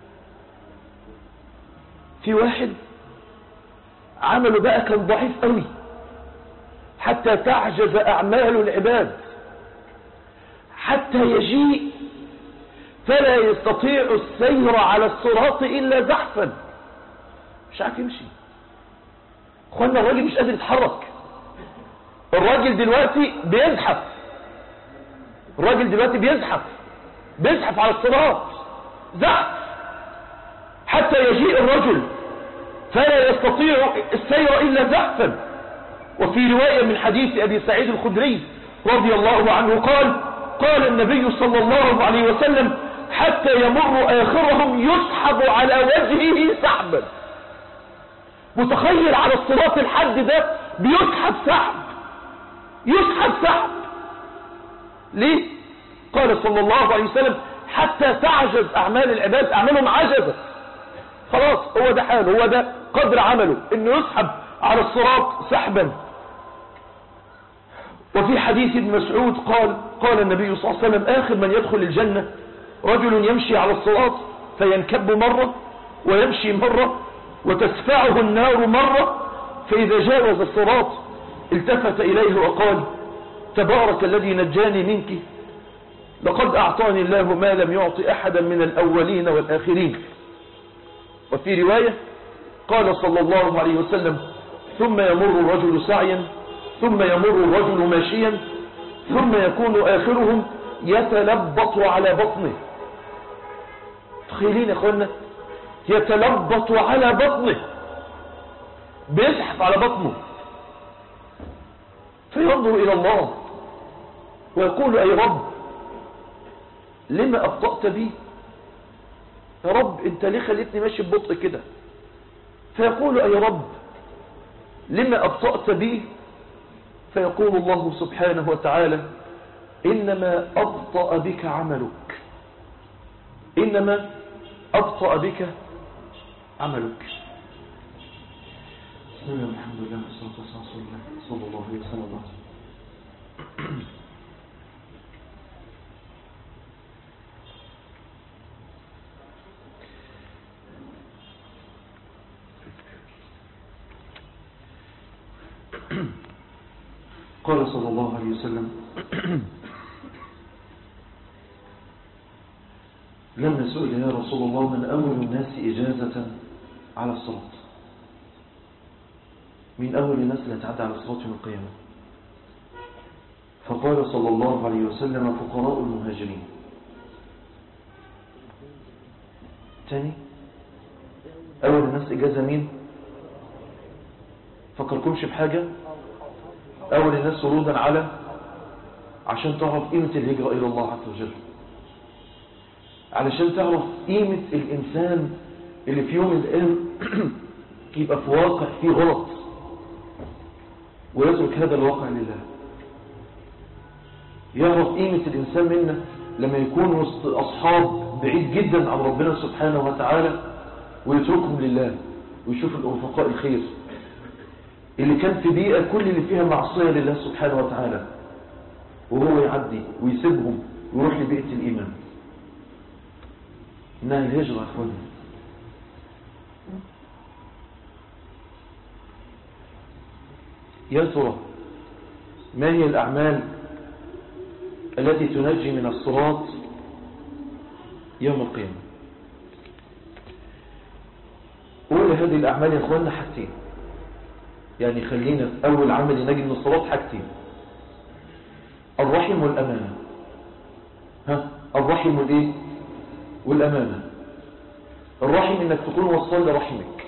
في واحد عمله بقى كان ضعيف قوي حتى تعجز أعمال العباد حتى يجيء فلا يستطيع السير على الصراط إلا زحفا مش عارف يمشي اخوانا الراجل مش قادر يتحرك الراجل دلوقتي بيزحف الراجل دلوقتي بيزحف بيزحف على الصراط زحف حتى يجيء الرجل فلا يستطيع السير إلا زحفا وفي رواية من حديث أبي سعيد الخدري رضي الله عنه قال قال النبي صلى الله عليه وسلم حتى يمر آخرهم يسحب على وجهه سحبا متخيل على الصراط الحد ده بيسحب سحب يسحب سحب ليه قال صلى الله عليه وسلم حتى تعجز أعمال العباد أعمالهم عجزت خلاص هو ده حاله هو ده قدر عمله انه يسحب على الصراط سحبا وفي حديث ابن مسعود قال قال النبي صلى الله عليه وسلم آخر من يدخل الجنة رجل يمشي على الصراط فينكب مرة ويمشي مرة وتسفعه النار مرة فإذا جاوز الصراط التفت إليه وقال تبارك الذي نجاني منك لقد أعطاني الله ما لم يعطي أحدا من الأولين والآخرين وفي رواية قال صلى الله عليه وسلم ثم يمر الرجل سعيا ثم يمر الرجل ماشيا ثم يكون آخرهم يتلبط على بطنه تخيلين يا اخوانا يتلبط على بطنه بيزحف على بطنه فينظر إلى الله ويقول أي رب لما أبطأت بي يا رب انت ليه خليتني ماشي ببطء كده فيقول أي رب لما أبطأت بي فيقول الله سبحانه وتعالى إنما أبطأ بك عملك إنما أبطأ بك عملك بسم الله الحمد لله والصلاة والسلام على رسول الله صلى الله عليه وسلم قال صلى الله عليه وسلم لما سئل يا رسول الله من أول الناس إجازة على الصلاة من أول الناس اللي يتعدى على الصلاة يوم القيامة فقال صلى الله عليه وسلم فقراء المهاجرين تاني أول الناس إجازة مين فكركمش بحاجة أول الناس ورودا على عشان تعرف قيمة الهجرة إلى الله عز وجل علشان تعرف قيمة الإنسان اللي في يوم الأيام يبقى في واقع فيه غلط ويترك هذا الواقع لله يعرف قيمة الإنسان منا لما يكون وسط أصحاب بعيد جدا عن ربنا سبحانه وتعالى ويتركهم لله ويشوف الأرفقاء الخير اللي كان في بيئة كل اللي فيها معصية لله سبحانه وتعالى وهو يعدي ويسيبهم ويروح لبيئة الإيمان إنها الهجرة يا أخواني يا ترى ما هي الأعمال التي تنجي من الصراط يوم القيامة أولى هذه الأعمال يا أخواننا حاجتين يعني خلينا أول عمل ينجي من الصراط حاجتين الرحم والأمانة ها الرحم والإيه والأمانة الرحم إنك تكون وصل لرحمك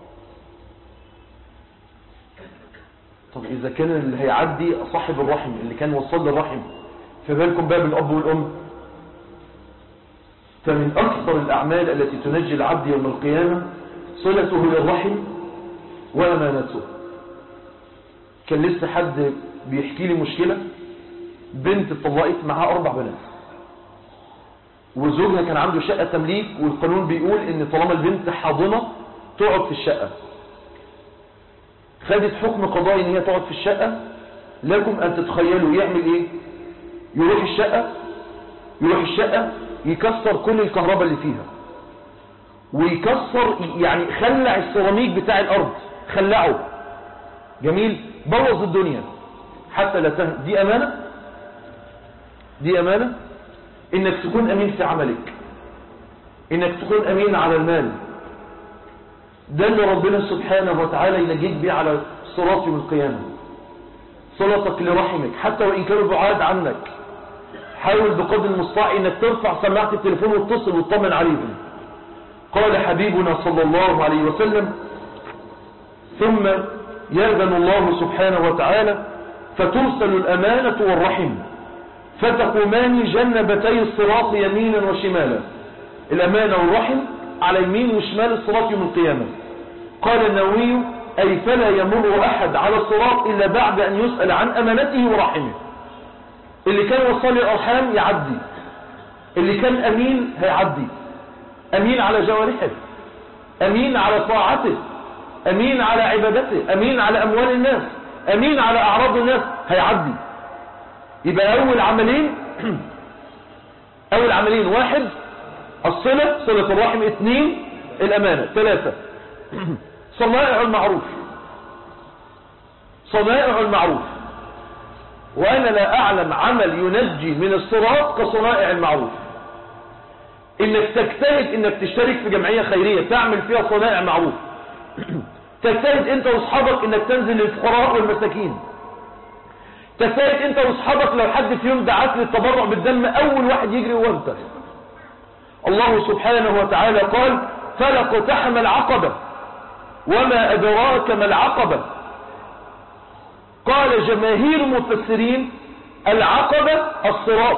طب إذا كان اللي هيعدي صاحب الرحم اللي كان وصل للرحم فبالكم بقى بالأب والأم فمن أكثر الأعمال التي تنجي العبد يوم القيامة صلته للرحم وأمانته كان لسه حد بيحكي لي مشكلة بنت اتطلقت معها أربع بنات وزوجها كان عنده شقة تمليك والقانون بيقول ان طالما البنت حاضنة تقعد في الشقة خدت حكم قضائي ان هي تقعد في الشقة لكم ان تتخيلوا يعمل ايه يروح الشقة يروح الشقة يكسر كل الكهرباء اللي فيها ويكسر يعني خلع السيراميك بتاع الارض خلعه جميل بوظ الدنيا حتى لا تهم دي امانة دي امانة انك تكون امين في عملك انك تكون امين على المال ده اللي ربنا سبحانه وتعالى ينجيك بيه على الصراط يوم القيامة صلتك لرحمك حتى وإن كانوا بعاد عنك حاول بقدر المستطاع انك ترفع سماعة التليفون وتتصل وتطمن عليهم قال حبيبنا صلى الله عليه وسلم ثم يأذن الله سبحانه وتعالى فترسل الأمانة والرحم فتقومان جنبتي الصراط يمينا وشمالا الأمانة والرحم على يمين وشمال الصراط يوم القيامة قال النووي أي فلا يمر أحد على الصراط إلا بعد أن يسأل عن أمانته ورحمه اللي كان وصل الأرحام يعدي اللي كان أمين هيعدي أمين على جوارحه أمين على طاعته أمين على عبادته أمين على أموال الناس أمين على أعراض الناس هيعدي يبقى أول عملين أول عملين واحد الصلة صلة الرحم اثنين الأمانة ثلاثة صنائع المعروف صنائع المعروف وأنا لا أعلم عمل ينجي من الصراط كصنائع المعروف إنك تجتهد إنك تشترك في جمعية خيرية تعمل فيها صنائع معروف تجتهد أنت وأصحابك إنك تنزل للفقراء والمساكين تجتهد أنت وأصحابك لو حد في يوم دعاك للتبرع بالدم أول واحد يجري هو أنت الله سبحانه وتعالى قال فلقتحم العقبة وما أدراك ما العقبة قال جماهير المفسرين العقبة الصراط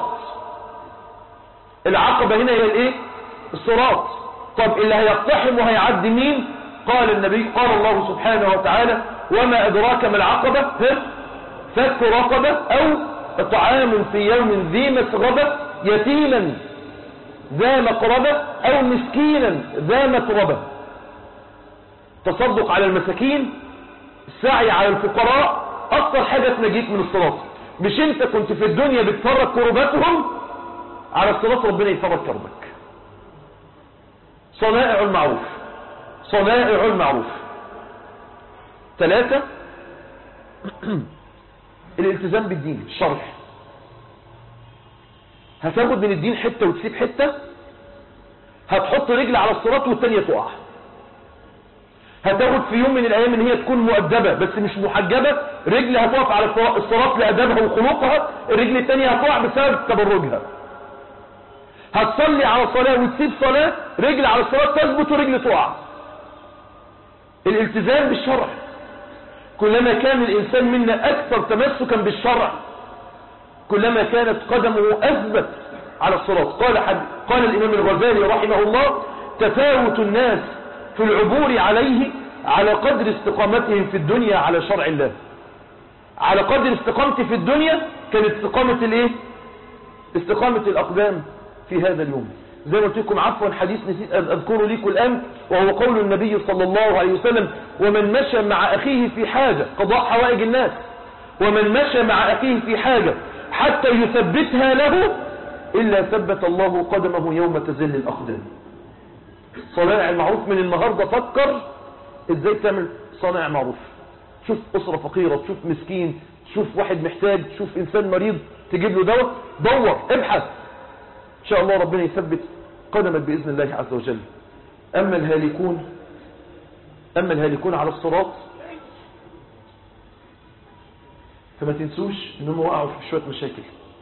العقبة هنا هي الايه الصراط طب اللي هيقتحم وهيعدي مين قال النبي قال الله سبحانه وتعالى وما أدراك ما العقبة فك رقبة أو طعام في يوم ذي مسغبة يتيما ذا مقربة أو مسكينا ذا متربة تصدق على المساكين السعي على الفقراء أكثر حاجة تنجيك من الصراط مش انت كنت في الدنيا بتفرق كرباتهم على الصراط ربنا يفرق كربك صنائع المعروف صنائع المعروف ثلاثة الالتزام بالدين الشرح هتاخد من الدين حتة وتسيب حتة هتحط رجل على الصراط والتانية تقع هتاخد في يوم من الايام ان هي تكون مؤدبة بس مش محجبة رجل هتقف على الصراط لادبها وخلقها الرجل التانية هتقع بسبب تبرجها هتصلي على صلاة وتسيب صلاة رجل على الصراط تثبت ورجل تقع الالتزام بالشرع كلما كان الانسان منا اكثر تمسكا بالشرع كلما كانت قدمه اثبت على الصراط قال حد قال الامام الغزالي رحمه الله تفاوت الناس في العبور عليه على قدر استقامتهم في الدنيا على شرع الله على قدر استقامتي في الدنيا كانت استقامة الايه استقامة الأقدام في هذا اليوم زي ما قلت لكم عفوا حديث نسيت أن أذكره لكم الآن وهو قول النبي صلى الله عليه وسلم ومن مشى مع أخيه في حاجة قضاء حوائج الناس ومن مشى مع أخيه في حاجة حتى يثبتها له إلا ثبت الله قدمه يوم تزل الأقدام صنائع المعروف من النهاردة فكر ازاي تعمل صنائع معروف شوف أسرة فقيرة تشوف مسكين تشوف واحد محتاج تشوف إنسان مريض تجيب له دواء دور ابحث إن شاء الله ربنا يثبت قدمك بإذن الله عز وجل أما الهالكون أما الهالكون على الصراط فما تنسوش أنهم وقعوا في شوية مشاكل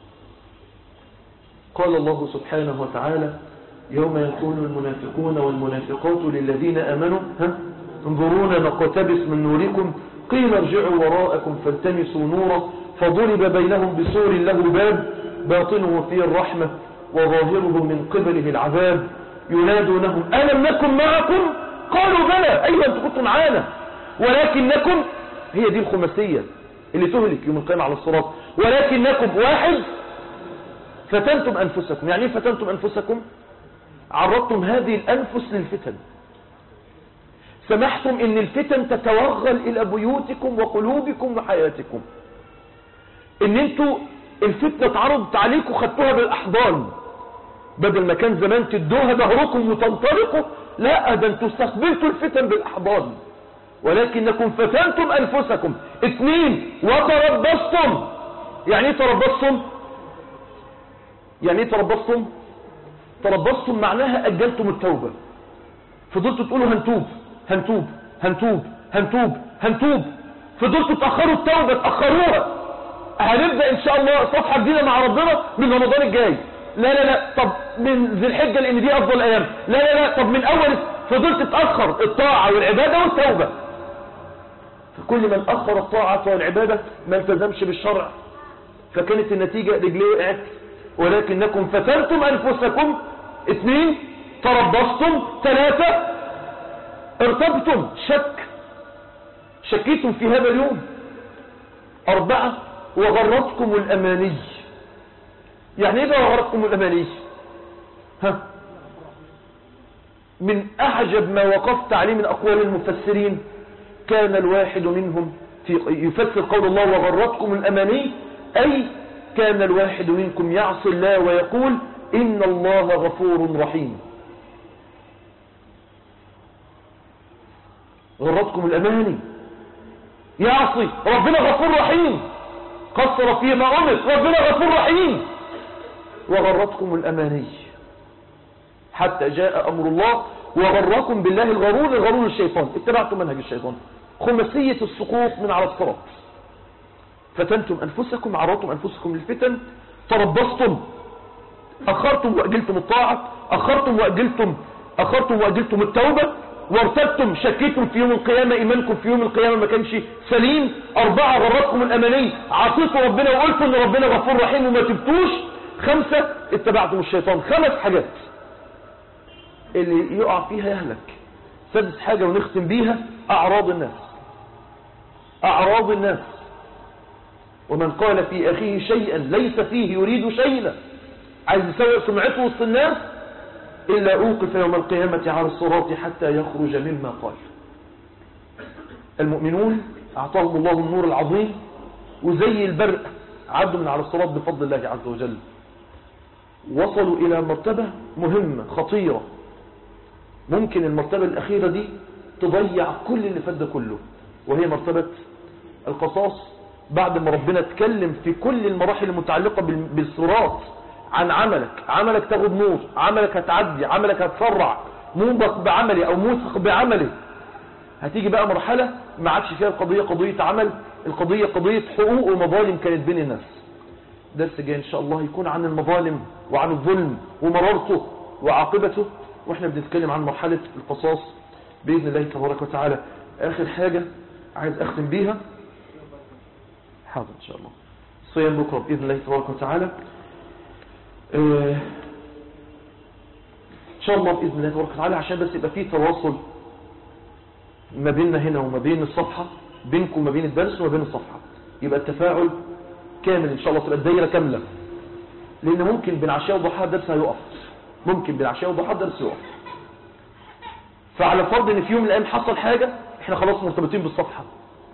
قال الله سبحانه وتعالى يوم يقول المنافقون والمنافقات للذين أمنوا ها انظرونا نقتبس من نوركم قيل ارجعوا وراءكم فالتمسوا نورا فضرب بينهم بسور له باب باطنه فيه الرحمة وظاهره من قبله العذاب ينادونهم ألم نكن معكم قالوا بلى أيوة أنتم كنتم معانا ولكنكم هي دي الخماسية اللي تهلك يوم القيامة على الصراط ولكنكم واحد فتنتم أنفسكم يعني ايه فتنتم أنفسكم عرضتم هذه الأنفس للفتن سمحتم ان الفتن تتوغل الى بيوتكم وقلوبكم وحياتكم ان انتوا الفتنة اتعرضت عليكم خدتوها بالاحضان بدل ما كان زمان تدوها ظهركم وتنطلقوا لا ده انتوا استقبلتوا الفتن بالاحضان ولكنكم فتنتم انفسكم اثنين وتربصتم يعني ايه تربصتم يعني ايه تربصتم تربصتم معناها اجلتم التوبة فضلتوا تقولوا هنتوب هنتوب هنتوب هنتوب هنتوب فضلتوا تأخروا التوبة تأخروها هنبدأ ان شاء الله صفحة جديدة مع ربنا من رمضان الجاي لا لا لا طب من ذي الحجة لان دي افضل ايام لا لا لا طب من اول فضلت تأخر الطاعة والعبادة والتوبة فكل من اخر الطاعة والعبادة ما التزمش بالشرع فكانت النتيجة رجليه وقعت ولكنكم فتنتم انفسكم اثنين تربصتم ثلاثة ارتبتم شك شكيتم في هذا اليوم أربعة وغرتكم الأماني يعني ايه بقى وغرتكم الأماني ها من أعجب ما وقفت عليه من أقوال المفسرين كان الواحد منهم في يفسر قول الله وغرتكم الأماني أي كان الواحد منكم يعصي الله ويقول إن الله غفور رحيم غرتكم الأماني يعصي ربنا غفور رحيم قصر فيما أمر ربنا غفور رحيم وغرتكم الأماني حتى جاء أمر الله وغركم بالله الغرور الغرور الشيطان اتبعتم منهج الشيطان خمسية السقوط من على الصراط فتنتم أنفسكم عرضتم أنفسكم للفتن تربصتم أخرتم وأجلتم الطاعة أخرتم وأجلتم أخرتم وأجلتم التوبة وارتبتم شكيتم في يوم القيامة إيمانكم في يوم القيامة ما كانش سليم أربعة غرتكم الأماني عصيتوا ربنا وقلتوا إن ربنا غفور رحيم وما تبتوش خمسة اتبعتم الشيطان خمس حاجات اللي يقع فيها يهلك سادس حاجة ونختم بيها أعراض الناس أعراض الناس ومن قال في أخيه شيئا ليس فيه يريد شيئا عايز يسوي سمعته وسط الناس إلا أوقف يوم القيامة على الصراط حتى يخرج مما قال المؤمنون أعطاهم الله النور العظيم وزي البرق عدوا من على الصراط بفضل الله عز وجل وصلوا إلى مرتبة مهمة خطيرة ممكن المرتبة الأخيرة دي تضيع كل اللي فات ده كله وهي مرتبة القصاص بعد ما ربنا اتكلم في كل المراحل المتعلقة بالصراط عن عملك عملك تاخد نور عملك هتعدي عملك هتسرع موبق بعملي او موثق بعملي هتيجي بقى مرحلة ما عادش فيها القضية قضية عمل القضية قضية حقوق ومظالم كانت بين الناس درس جاي ان شاء الله يكون عن المظالم وعن الظلم ومرارته وعاقبته واحنا بنتكلم عن مرحلة القصاص بإذن الله تبارك وتعالى آخر حاجة عايز أختم بيها حاضر إن شاء الله صيام بكرة بإذن الله تبارك وتعالى آه إن شاء الله بإذن الله تبارك وتعالى عشان بس يبقى فيه تواصل ما بيننا هنا وما بين الصفحة بينكم وما بين الدرس وما بين الصفحة يبقى التفاعل كامل إن شاء الله تبقى الدايرة كاملة لان ممكن بين عشاء وضحاها الدرس هيقف ممكن بين عشاء وضحاها الدرس يقف فعلى فرض ان في يوم من الايام حصل حاجة احنا خلاص مرتبطين بالصفحة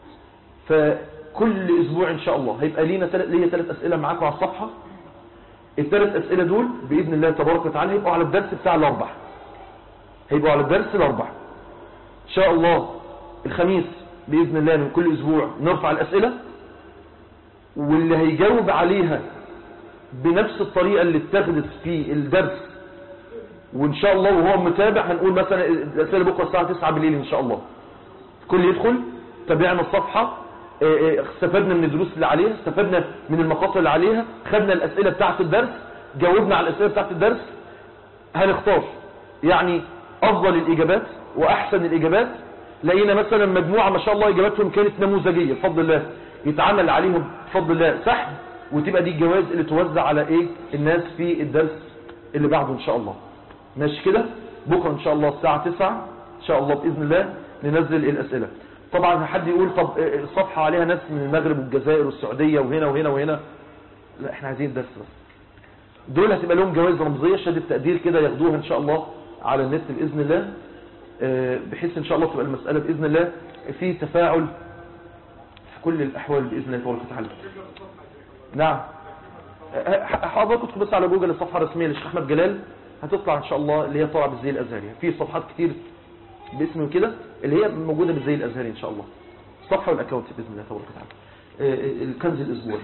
فكل اسبوع ان شاء الله هيبقى لينا تل... ليا ثلاث اسئلة معاكم على الصفحة الثلاث اسئلة دول باذن الله تبارك وتعالى هيبقوا على الدرس بتاع الاربع هيبقوا على الدرس الاربع ان شاء الله الخميس باذن الله من كل اسبوع نرفع الاسئلة واللي هيجاوب عليها بنفس الطريقة اللي اتخذت في الدرس وان شاء الله وهو متابع هنقول مثلا الاسئله بكره الساعه 9 بالليل ان شاء الله كل يدخل تابعنا الصفحه اه اه استفدنا من الدروس اللي عليها استفدنا من المقاصد اللي عليها خدنا الاسئله بتاعه الدرس جاوبنا على الاسئله بتاعه الدرس هنختار يعني افضل الاجابات واحسن الاجابات لقينا مثلا مجموعه ما شاء الله اجاباتهم كانت نموذجيه بفضل الله يتعمل عليهم بفضل الله سحب وتبقى دي الجوائز اللي توزع على ايه الناس في الدرس اللي بعده ان شاء الله ماشي كده بكرة ان شاء الله الساعة 9 ان شاء الله بإذن الله ننزل الأسئلة طبعا حد يقول طب الصفحة عليها ناس من المغرب والجزائر والسعودية وهنا وهنا وهنا لا احنا عايزين الدرس بس دول هتبقى لهم جوائز رمزية شهادة تقدير كده ياخدوها ان شاء الله على النت بإذن الله بحيث ان شاء الله تبقى المسألة بإذن الله في تفاعل في كل الأحوال بإذن الله تبارك وتعالى نعم حضرتك تدخل بس على جوجل الصفحة الرسمية للشيخ أحمد جلال هتطلع ان شاء الله اللي هي طالعه بالزي الازهري في صفحات كتير باسم كده اللي هي موجوده بالزي الازهري ان شاء الله الصفحه والاكونت باذن الله تبارك وتعالى الكنز الاسبوعي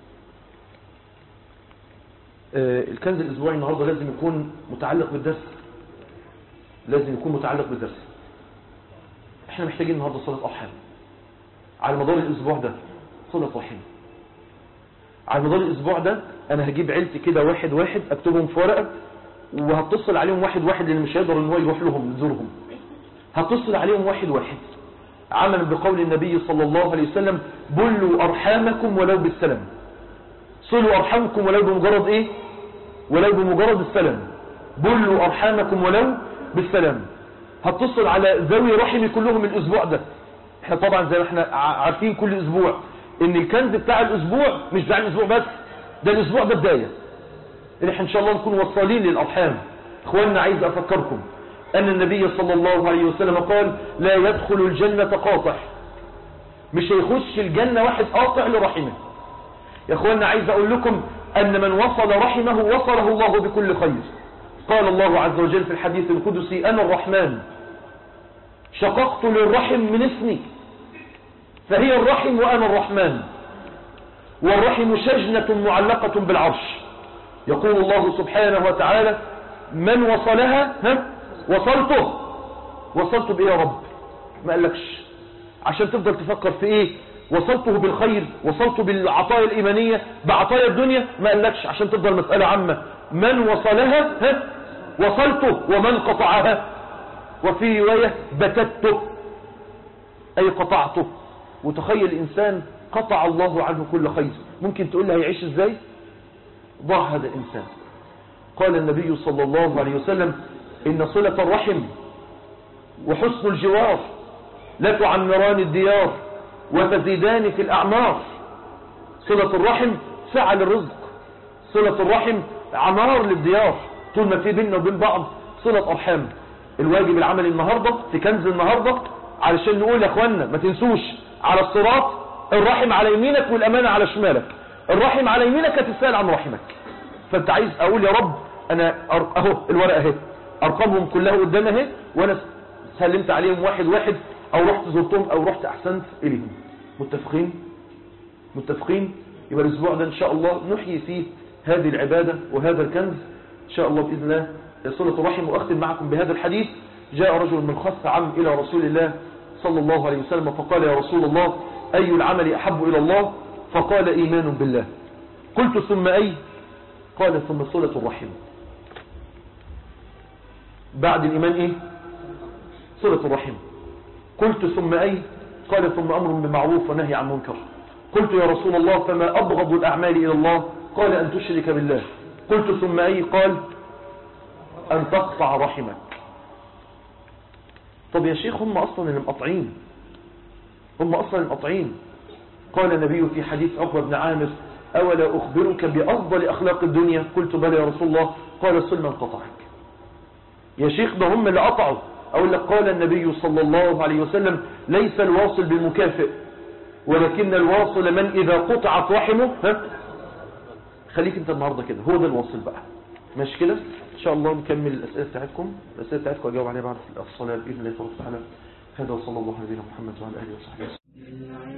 الكنز الاسبوعي النهارده لازم يكون متعلق بالدرس لازم يكون متعلق بالدرس احنا محتاجين النهارده صلاه ارحام على مدار الاسبوع ده صله رحم على مدار الاسبوع ده انا هجيب عيلتي كده واحد واحد اكتبهم في ورقه وهتصل عليهم واحد واحد لان مش هيقدر ان هو يروح لهم يزورهم هتصل عليهم واحد واحد عملا بقول النبي صلى الله عليه وسلم بلوا ارحامكم ولو بالسلام صلوا ارحامكم ولو بمجرد ايه ولو بمجرد السلام بلوا ارحامكم ولو بالسلام هتصل على ذوي رحمي كلهم الاسبوع ده احنا طبعا زي ما احنا عارفين كل اسبوع ان الكنز بتاع الاسبوع مش بتاع الاسبوع بس ده الاسبوع ده بدايه ان احنا ان شاء الله نكون وصالين للارحام اخواننا عايز افكركم ان النبي صلى الله عليه وسلم قال لا يدخل الجنة قاطع مش هيخش الجنة واحد قاطع لرحمه يا اخواننا عايز اقول لكم ان من وصل رحمه وصله الله بكل خير قال الله عز وجل في الحديث القدسي انا الرحمن شققت للرحم من اسمي فهي الرحم وانا الرحمن والرحم شجنة معلقة بالعرش يقول الله سبحانه وتعالى من وصلها ها وصلته وصلته بإيه يا رب ما قالكش عشان تفضل تفكر في ايه وصلته بالخير وصلته بالعطايا الإيمانية بعطايا الدنيا ما قالكش عشان تفضل مسألة عامة من وصلها ها وصلته ومن قطعها وفي رواية بتته أي قطعته وتخيل الإنسان قطع الله عنه كل خير ممكن تقول له هيعيش ازاي ضع هذا الإنسان قال النبي صلى الله عليه وسلم إن صلة الرحم وحسن الجوار لا تعمران الديار وتزيدان في الأعمار صلة الرحم سعة للرزق صلة الرحم عمار للديار طول ما في بيننا وبين بعض صلة أرحام الواجب العملي النهاردة في كنز النهاردة علشان نقول يا اخوانا ما تنسوش على الصراط الرحم على يمينك والأمانة على شمالك الرحم على يمينك هتسأل عن رحمك فانت عايز اقول يا رب انا أر... اهو الورقة اهي ارقامهم كلها قدامي اهي وانا سلمت عليهم واحد واحد او رحت زرتهم او رحت احسنت اليهم متفقين متفقين يبقى الاسبوع ده ان شاء الله نحيي فيه هذه العبادة وهذا الكنز ان شاء الله باذن الله صلة الرحم واختم معكم بهذا الحديث جاء رجل من خص عم الى رسول الله صلى الله عليه وسلم فقال يا رسول الله اي العمل احب الى الله فقال ايمان بالله قلت ثم اي قال ثم صلة الرحم بعد الإيمان إيه صلة الرحم قلت ثم أي قال ثم أمر بمعروف ونهي عن منكر قلت يا رسول الله فما أبغض الأعمال إلى الله قال أن تشرك بالله قلت ثم أي قال أن تقطع رحمك طب يا شيخ هم أصلا اللي مقطعين هم أصلا المقطعين قال النبي في حديث عقبة بن عامر أولا أخبرك بأفضل أخلاق الدنيا قلت بلى يا رسول الله قال صل من قطعك يا شيخ ده هم اللي قطعوا أقول لك قال النبي صلى الله عليه وسلم ليس الواصل بمكافئ ولكن الواصل من إذا قطعت رحمه ها خليك انت النهاردة كده هو ده الواصل بقى ماشي كده ان شاء الله نكمل الأسئلة بتاعتكم الأسئلة بتاعتكم أجاوب عليها بعد الصلاة بإذن الله تعالى هذا وصلى الله على نبينا محمد وعلى آله وصحبه وسلم